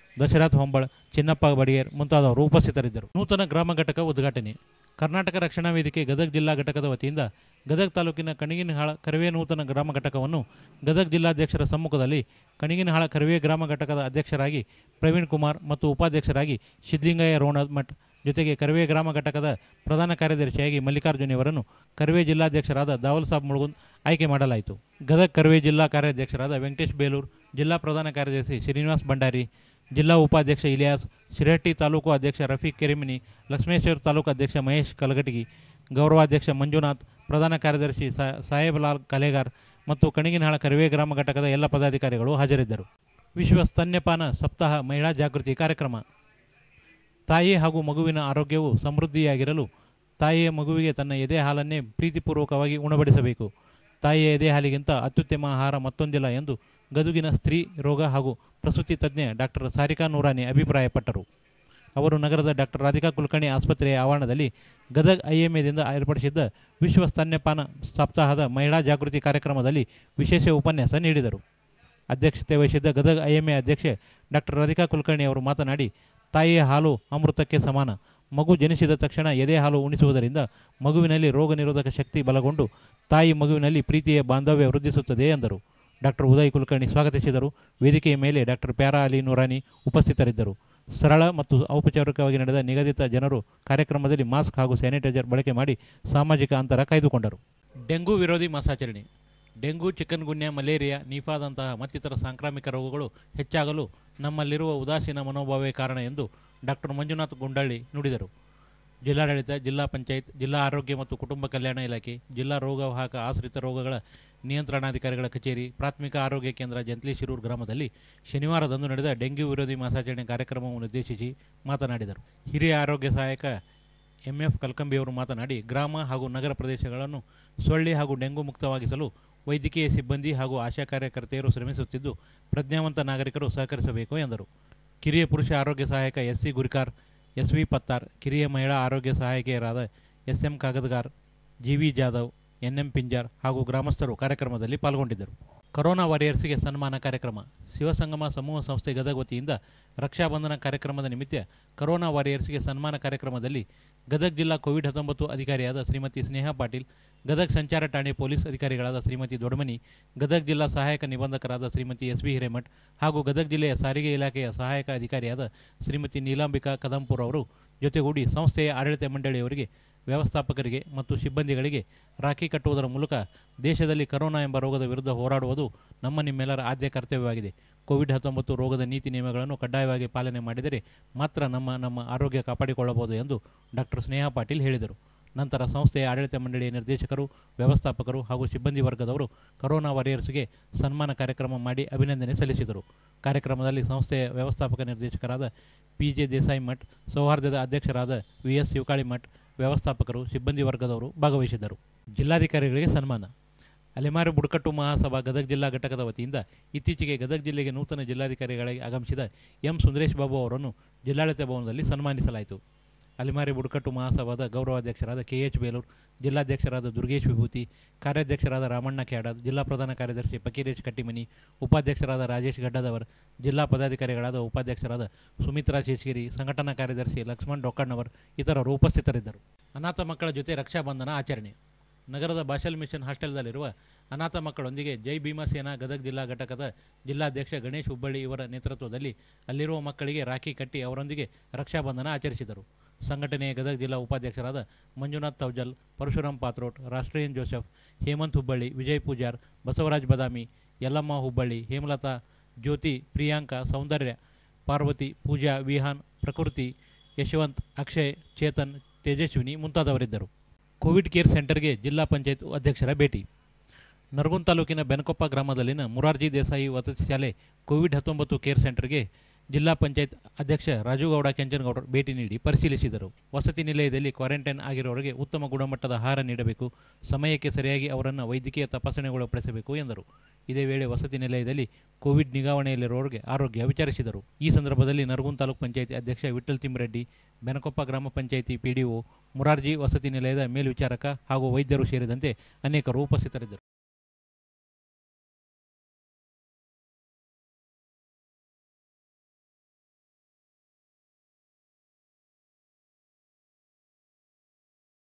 ದಶರಥ್ ಹೊಂಬಳ ಚಿನ್ನಪ್ಪ ಬಡಿಗೇರ್ ಮುಂತಾದವರು ಉಪಸ್ಥಿತರಿದ್ದರು ನೂತನ ಗ್ರಾಮ ಘಟಕ ಉದ್ಘಾಟನೆ ಕರ್ನಾಟಕ ರಕ್ಷಣಾ ವೇದಿಕೆ ಗದಗ ಜಿಲ್ಲಾ ಘಟಕದ ವತಿಯಿಂದ ಗದಗ ತಾಲೂಕಿನ ಕಣಿಗಿನಹಾಳ ಕರವೇ ನೂತನ ಗ್ರಾಮ ಘಟಕವನ್ನು ಗದಗ ಜಿಲ್ಲಾಧ್ಯಕ್ಷರ ಸಮ್ಮುಖದಲ್ಲಿ ಕಣಿಗಿನಹಾಳ ಕರವೇ ಗ್ರಾಮ ಘಟಕದ ಅಧ್ಯಕ್ಷರಾಗಿ ಪ್ರವೀಣ್ ಕುಮಾರ್ ಮತ್ತು ಉಪಾಧ್ಯಕ್ಷರಾಗಿ ಸಿದ್ಲಿಂಗಯ್ಯ ರೋಣಮಠ್ ಜೊತೆಗೆ ಕರವೇ ಗ್ರಾಮ ಘಟಕದ ಪ್ರಧಾನ ಕಾರ್ಯದರ್ಶಿಯಾಗಿ ಮಲ್ಲಿಕಾರ್ಜುನ್ ಇವರನ್ನು ಕರವೇ ಜಿಲ್ಲಾಧ್ಯಕ್ಷರಾದ ದಾವಲ್ ಸಾಬ್ ಮುಳುಗುಂದ್ ಆಯ್ಕೆ ಮಾಡಲಾಯಿತು ಗದಗ ಕರವೇ ಜಿಲ್ಲಾ ಕಾರ್ಯಾಧ್ಯಕ್ಷರಾದ ವೆಂಕಟೇಶ್ ಬೇಲೂರ್ ಜಿಲ್ಲಾ ಪ್ರಧಾನ ಕಾರ್ಯದರ್ಶಿ ಶ್ರೀನಿವಾಸ್ ಭಂಡಾರಿ ಜಿಲ್ಲಾ ಉಪಾಧ್ಯಕ್ಷ ಇಲಿಯಾಸ್ ಶಿರಹಟ್ಟಿ ತಾಲೂಕು ಅಧ್ಯಕ್ಷ ರಫೀಕ್ ಕೆರೆಮಿನಿ ಲಕ್ಷ್ಮೇಶ್ವರ ತಾಲೂಕು ಅಧ್ಯಕ್ಷ ಮಹೇಶ್ ಕಲಗಟಗಿ ಗೌರವಾಧ್ಯಕ್ಷ ಮಂಜುನಾಥ್ ಪ್ರಧಾನ ಕಾರ್ಯದರ್ಶಿ ಸಾ- ಸಾಹೇಬಲಾಲ್ ಕಲೆಗಾರ್ ಮತ್ತು ಕಣಿಗಿನಹಾಳ ಕರವೇ ಗ್ರಾಮ ಘಟಕದ ಎಲ್ಲ ಪದಾಧಿಕಾರಿಗಳು ಹಾಜರಿದ್ದರು ವಿಶ್ವ ಸ್ತನ್ಯಪಾನ ಸಪ್ತಾಹ ಮಹಿಳಾ ಜಾಗೃತಿ ಕಾರ್ಯಕ್ರಮ ತಾಯಿ ಹಾಗೂ ಮಗುವಿನ ಆರೋಗ್ಯವು ಸಮೃದ್ಧಿಯಾಗಿರಲು ತಾಯಿಯ ಮಗುವಿಗೆ ತನ್ನ ಎದೆ ಹಾಲನ್ನೇ ಪ್ರೀತಿಪೂರ್ವಕವಾಗಿ ಉಣಬಡಿಸಬೇಕು ತಾಯಿಯ ಎದೆ ಹಾಲಿಗಿಂತ ಅತ್ಯುತ್ತಮ ಆಹಾರ ಮತ್ತೊಂದಿಲ್ಲ ಎಂದು ಗದುಗಿನ ಸ್ತ್ರೀ ರೋಗ ಹಾಗೂ ಪ್ರಸೂತಿ ತಜ್ಞೆ ಡಾಕ್ಟರ್ ಸಾರಿಕಾ ನೂರಾನಿ ಅಭಿಪ್ರಾಯಪಟ್ಟರು ಅವರು ನಗರದ ಡಾಕ್ಟರ್ ರಾಧಿಕಾ ಕುಲಕರ್ಣಿ ಆಸ್ಪತ್ರೆಯ ಆವರಣದಲ್ಲಿ ಗದಗ್ ಐಎಂಎದಿಂದ ಏರ್ಪಡಿಸಿದ್ದ ವಿಶ್ವ ಸ್ತನ್ಯಪಾನ ಸಪ್ತಾಹದ ಮಹಿಳಾ ಜಾಗೃತಿ ಕಾರ್ಯಕ್ರಮದಲ್ಲಿ ವಿಶೇಷ ಉಪನ್ಯಾಸ ನೀಡಿದರು ಅಧ್ಯಕ್ಷತೆ ವಹಿಸಿದ್ದ ಗದಗ ಐಎಂಎ ಅಧ್ಯಕ್ಷೆ ಡಾಕ್ಟರ್ ರಾಧಿಕಾ ಕುಲಕರ್ಣಿ ಅವರು ಮಾತನಾಡಿ ತಾಯಿಯ ಹಾಲು ಅಮೃತಕ್ಕೆ ಸಮಾನ ಮಗು ಜನಿಸಿದ ತಕ್ಷಣ ಎದೆ ಹಾಲು ಉಣಿಸುವುದರಿಂದ ಮಗುವಿನಲ್ಲಿ ರೋಗ ನಿರೋಧಕ ಶಕ್ತಿ ಬಲಗೊಂಡು ತಾಯಿ ಮಗುವಿನಲ್ಲಿ ಪ್ರೀತಿಯ ಬಾಂಧವ್ಯ ವೃದ್ಧಿಸುತ್ತದೆ ಎಂದರು ಡಾಕ್ಟರ್ ಉದಯ್ ಕುಲಕರ್ಣಿ ಸ್ವಾಗತಿಸಿದರು ವೇದಿಕೆಯ ಮೇಲೆ ಡಾಕ್ಟರ್ ಪ್ಯಾರಾ ಅಲಿ ನೂರಾನಿ ಉಪಸ್ಥಿತರಿದ್ದರು ಸರಳ ಮತ್ತು ಔಪಚಾರಿಕವಾಗಿ ನಡೆದ ನಿಗದಿತ ಜನರು ಕಾರ್ಯಕ್ರಮದಲ್ಲಿ ಮಾಸ್ಕ್ ಹಾಗೂ ಸ್ಯಾನಿಟೈಸರ್ ಬಳಕೆ ಮಾಡಿ ಸಾಮಾಜಿಕ ಅಂತರ ಕಾಯ್ದುಕೊಂಡರು ಡೆಂಗು ವಿರೋಧಿ ಮಾಸಾಚರಣೆ ಡೆಂಗು ಚಿಕನ್ ಗುನ್ಯಾ ಮಲೇರಿಯಾ ನಿಫಾದಂತಹ ಮತ್ತಿತರ ಸಾಂಕ್ರಾಮಿಕ ರೋಗಗಳು ಹೆಚ್ಚಾಗಲು ನಮ್ಮಲ್ಲಿರುವ ಉದಾಸೀನ ಮನೋಭಾವವೇ ಕಾರಣ ಎಂದು ಡಾಕ್ಟರ್ ಮಂಜುನಾಥ್ ಗುಂಡಳ್ಳಿ ನುಡಿದರು ಜಿಲ್ಲಾಡಳಿತ ಜಿಲ್ಲಾ ಪಂಚಾಯತ್ ಜಿಲ್ಲಾ ಆರೋಗ್ಯ ಮತ್ತು ಕುಟುಂಬ ಕಲ್ಯಾಣ ಇಲಾಖೆ ಜಿಲ್ಲಾ ರೋಗವಾಹಕ ಆಶ್ರಿತ ರೋಗಗಳ ನಿಯಂತ್ರಣಾಧಿಕಾರಿಗಳ ಕಚೇರಿ ಪ್ರಾಥಮಿಕ ಆರೋಗ್ಯ ಕೇಂದ್ರ ಜಂತ್ಲಿ ಶಿರೂರು ಗ್ರಾಮದಲ್ಲಿ ಶನಿವಾರದಂದು ನಡೆದ ಡೆಂಗ್ಯೂ ವಿರೋಧಿ ಮಾಸಾಚರಣೆ ಕಾರ್ಯಕ್ರಮವನ್ನು ಉದ್ದೇಶಿಸಿ ಮಾತನಾಡಿದರು ಹಿರಿಯ ಆರೋಗ್ಯ ಸಹಾಯಕ ಎಂಎಫ್ ಕಲ್ಕಂಬಿಯವರು ಮಾತನಾಡಿ ಗ್ರಾಮ ಹಾಗೂ ನಗರ ಪ್ರದೇಶಗಳನ್ನು ಸೊಳ್ಳೆ ಹಾಗೂ ಡೆಂಗು ಮುಕ್ತವಾಗಿಸಲು ವೈದ್ಯಕೀಯ ಸಿಬ್ಬಂದಿ ಹಾಗೂ ಆಶಾ ಕಾರ್ಯಕರ್ತೆಯರು ಶ್ರಮಿಸುತ್ತಿದ್ದು ಪ್ರಜ್ಞಾವಂತ ನಾಗರಿಕರು ಸಹಕರಿಸಬೇಕು ಎಂದರು ಕಿರಿಯ ಪುರುಷ ಆರೋಗ್ಯ ಸಹಾಯಕ S C Gurikar S V Pattar ಕಿರಿಯ ಮಹಿಳಾ ಆರೋಗ್ಯ ಸಹಾಯಕಿಯರಾದ S M Kagadgar G V Jadhav N M Pinjar ಹಾಗೂ ಗ್ರಾಮಸ್ಥರು ಕಾರ್ಯಕ್ರಮದಲ್ಲಿ ಪಾಲ್ಗೊಂಡಿದ್ದರು ಕೊರೋನಾ ವಾರಿಯರ್ಸ್ಗೆ ಸನ್ಮಾನ ಕಾರ್ಯಕ್ರಮ ಶಿವಸಂಗಮ ಸಮೂಹ ಸಂಸ್ಥೆ ಗದಗ ವತಿಯಿಂದ ರಕ್ಷಾಬಂಧನ ಕಾರ್ಯಕ್ರಮದ ನಿಮಿತ್ತ ಕೊರೋನಾ ವಾರಿಯರ್ಸ್ಗೆ ಸನ್ಮಾನ ಕಾರ್ಯಕ್ರಮದಲ್ಲಿ ಗದಗ ಜಿಲ್ಲಾ ಕೋವಿಡ್ ಹತ್ತೊಂಬತ್ತು ಅಧಿಕಾರಿಯಾದ ಶ್ರೀಮತಿ ಸ್ನೇಹಾ ಪಾಟೀಲ್ ಗದಗ ಸಂಚಾರ ಠಾಣೆ ಪೊಲೀಸ್ ಅಧಿಕಾರಿಗಳಾದ ಶ್ರೀಮತಿ ದೊಡಮನಿ ಗದಗ ಜಿಲ್ಲಾ ಸಹಾಯಕ ನಿಬಂಧಕರಾದ ಶ್ರೀಮತಿ ಎಸ್ ಬಿ ಹಿರೇಮಠ್ ಹಾಗೂ ಗದಗ ಜಿಲ್ಲೆಯ ಸಾರಿಗೆ ಇಲಾಖೆಯ ಸಹಾಯಕ ಅಧಿಕಾರಿಯಾದ ಶ್ರೀಮತಿ ನೀಲಾಂಬಿಕಾ ಕದಂಪುರ್ ಅವರು ಜೊತೆಗೂಡಿ ಸಂಸ್ಥೆಯ ಆಡಳಿತ ಮಂಡಳಿಯವರಿಗೆ ವ್ಯವಸ್ಥಾಪಕರಿಗೆ ಮತ್ತು ಸಿಬ್ಬಂದಿಗಳಿಗೆ ರಾಖಿ ಕಟ್ಟುವುದರ ಮೂಲಕ ದೇಶದಲ್ಲಿ ಕರೋನಾ ಎಂಬ ರೋಗದ ವಿರುದ್ಧ ಹೋರಾಡುವುದು ನಮ್ಮ ನಿಮ್ಮೆಲ್ಲರ ಆದ್ಯ ಕರ್ತವ್ಯವಾಗಿದೆ ಕೋವಿಡ್ ಹತ್ತೊಂಬತ್ತು ರೋಗದ ನೀತಿ ನಿಯಮಗಳನ್ನು ಕಡ್ಡಾಯವಾಗಿ ಪಾಲನೆ ಮಾಡಿದರೆ ಮಾತ್ರ ನಮ್ಮ ನಮ್ಮ ಆರೋಗ್ಯ ಕಾಪಾಡಿಕೊಳ್ಳಬಹುದು ಎಂದು ಡಾಕ್ಟರ್ ಸ್ನೇಹಾ ಪಾಟೀಲ್ ಹೇಳಿದರು ನಂತರ ಸಂಸ್ಥೆಯ ಆಡಳಿತ ಮಂಡಳಿಯ ನಿರ್ದೇಶಕರು ವ್ಯವಸ್ಥಾಪಕರು ಹಾಗೂ ಸಿಬ್ಬಂದಿ ವರ್ಗದವರು ಕರೋನಾ ವಾರಿಯರ್ಸ್ಗೆ ಸನ್ಮಾನ ಕಾರ್ಯಕ್ರಮ ಮಾಡಿ ಅಭಿನಂದನೆ ಸಲ್ಲಿಸಿದರು ಕಾರ್ಯಕ್ರಮದಲ್ಲಿ ಸಂಸ್ಥೆಯ ವ್ಯವಸ್ಥಾಪಕ ನಿರ್ದೇಶಕರಾದ ಪಿ ಜೆ ದೇಸಾಯಿ ಮಠ್ ಸೌಹಾರ್ದದ ಅಧ್ಯಕ್ಷರಾದ ವಿ ಎಸ್ ಶಿವಕಾಳಿ ಮಠ್ ವ್ಯವಸ್ಥಾಪಕರು ಸಿಬ್ಬಂದಿ ವರ್ಗದವರು ಭಾಗವಹಿಸಿದ್ದರು ಜಿಲ್ಲಾಧಿಕಾರಿಗಳಿಗೆ ಸನ್ಮಾನ ಅಲೆಮಾರಿ ಬುಡಕಟ್ಟು ಮಹಾಸಭಾ ಗದಗ ಜಿಲ್ಲಾ ಘಟಕದ ವತಿಯಿಂದ ಇತ್ತೀಚೆಗೆ ಗದಗ ಜಿಲ್ಲೆಗೆ ನೂತನ ಜಿಲ್ಲಾಧಿಕಾರಿಗಳಾಗಿ ಆಗಮಿಸಿದ ಎಂ ಸುಂದರೇಶ್ ಬಾಬು ಅವರನ್ನು ಜಿಲ್ಲಾಡಳಿತ ಭವನದಲ್ಲಿ ಸನ್ಮಾನಿಸಲಾಯಿತು ಅಲೆಮಾರಿ ಬುಡಕಟ್ಟು ಮಹಾಸಭಾದ ಗೌರವಾಧ್ಯಕ್ಷರಾದ ಕೆ ಎಚ್ ಬೇಲೂರ್ ಜಿಲ್ಲಾಧ್ಯಕ್ಷರಾದ ದುರ್ಗೇಶ್ ವಿಭೂತಿ ಕಾರ್ಯಾಧ್ಯಕ್ಷರಾದ ರಾಮಣ್ಣ ಕ್ಯಾಡದ್ ಜಿಲ್ಲಾ ಪ್ರಧಾನ ಕಾರ್ಯದರ್ಶಿ ಫಕೀರೇಶ್ ಕಟ್ಟಿಮನಿ ಉಪಾಧ್ಯಕ್ಷರಾದ ರಾಜೇಶ್ ಗಡ್ಡದವರ್ ಜಿಲ್ಲಾ ಪದಾಧಿಕಾರಿಗಳಾದ ಉಪಾಧ್ಯಕ್ಷರಾದ ಸುಮಿತ್ರಾ ಶೇಷಗಿರಿ ಸಂಘಟನಾ ಕಾರ್ಯದರ್ಶಿ ಲಕ್ಷ್ಮಣ್ ಡೊಕ್ಕಣ್ಣವರ್ ಇತರರು ಉಪಸ್ಥಿತರಿದ್ದರು ಅನಾಥ ಮಕ್ಕಳ ಜೊತೆ ರಕ್ಷಾಬಂಧನ ಆಚರಣೆ ನಗರದ ಬಾಷಲ್ ಮಿಷನ್ ಹಾಸ್ಟೆಲ್ದಲ್ಲಿರುವ ಅನಾಥ ಮಕ್ಕಳೊಂದಿಗೆ ಜೈ ಭೀಮಸೇನಾ ಗದಗ ಜಿಲ್ಲಾ ಘಟಕದ ಜಿಲ್ಲಾಧ್ಯಕ್ಷ ಗಣೇಶ್ ಹುಬ್ಬಳ್ಳಿ ಇವರ ನೇತೃತ್ವದಲ್ಲಿ ಅಲ್ಲಿರುವ ಮಕ್ಕಳಿಗೆ ರಾಖಿ ಕಟ್ಟಿ ಅವರೊಂದಿಗೆ ರಕ್ಷಾಬಂಧನ ಆಚರಿಸಿದರು ಸಂಘಟನೆಯ ಗದಗ ಜಿಲ್ಲಾ ಉಪಾಧ್ಯಕ್ಷರಾದ ಮಂಜುನಾಥ್ ತೌಜಲ್ ಪರಶುರಾಮ್ ಪಾತ್ರೋಟ್ ರಾಷ್ಟ್ರೀಯನ್ ಜೋಸೆಫ್ ಹೇಮಂತ್ ಹುಬ್ಬಳ್ಳಿ ವಿಜಯ್ ಪೂಜಾರ್ ಬಸವರಾಜ್ ಬದಾಮಿ ಯಲ್ಲಮ್ಮ ಹುಬ್ಬಳ್ಳಿ ಹೇಮಲತಾ ಜ್ಯೋತಿ ಪ್ರಿಯಾಂಕಾ ಸೌಂದರ್ಯ ಪಾರ್ವತಿ ಪೂಜಾ ವಿಹಾನ್ ಪ್ರಕೃತಿ ಯಶವಂತ್ ಅಕ್ಷಯ್ ಚೇತನ್ ತೇಜಸ್ವಿನಿ ಮುಂತಾದವರಿದ್ದರು ಕೋವಿಡ್ ಕೇರ್ ಸೆಂಟರ್ಗೆ ಜಿಲ್ಲಾ ಪಂಚಾಯತ್ ಅಧ್ಯಕ್ಷರ ಭೇಟಿ ನರಗುಂದ ತಾಲೂಕಿನ ಬೆನಕೊಪ್ಪ ಗ್ರಾಮದಲ್ಲಿನ ಮುರಾರ್ಜಿ ದೇಸಾಯಿ ವಸತಿ ಶಾಲೆ ಕೋವಿಡ್ ಹತ್ತೊಂಬತ್ತು ಕೇರ್ ಸೆಂಟರ್ಗೆ ಜಿಲ್ಲಾ ಪಂಚಾಯತ್ ಅಧ್ಯಕ್ಷ ರಾಜುಗೌಡ ಕೆಂಚನಗೌಡರು ಭೇಟಿ ನೀಡಿ ಪರಿಶೀಲಿಸಿದರು ವಸತಿ ನಿಲಯದಲ್ಲಿ ಕ್ವಾರಂಟೈನ್ ಆಗಿರುವವರಿಗೆ ಉತ್ತಮ ಗುಣಮಟ್ಟದ ಆಹಾರ ನೀಡಬೇಕು ಸಮಯಕ್ಕೆ ಸರಿಯಾಗಿ ಅವರನ್ನು ವೈದ್ಯಕೀಯ ತಪಾಸಣೆಗೊಳಪಡಿಸಬೇಕು ಎಂದರು ಇದೇ ವೇಳೆ ವಸತಿ ನಿಲಯದಲ್ಲಿ ಕೋವಿಡ್ ನಿಗಾವಣೆಯಲ್ಲಿರುವವರಿಗೆ ಆರೋಗ್ಯ ವಿಚಾರಿಸಿದರು ಈ ಸಂದರ್ಭದಲ್ಲಿ ನರಗುಂದ ತಾಲೂಕು ಪಂಚಾಯತಿ ಅಧ್ಯಕ್ಷ ವಿಠಲ್ ತಿಮ್ಮರೆಡ್ಡಿ ಬೆನಕೊಪ್ಪ ಗ್ರಾಮ ಪಂಚಾಯಿತಿ ಪಿಡಿಒ ಮುರಾರ್ಜಿ ವಸತಿ ನಿಲಯದ ಮೇಲ್ವಿಚಾರಕ ಹಾಗೂ ವೈದ್ಯರು ಸೇರಿದಂತೆ ಅನೇಕರು ಉಪಸ್ಥಿತರಿದ್ದರು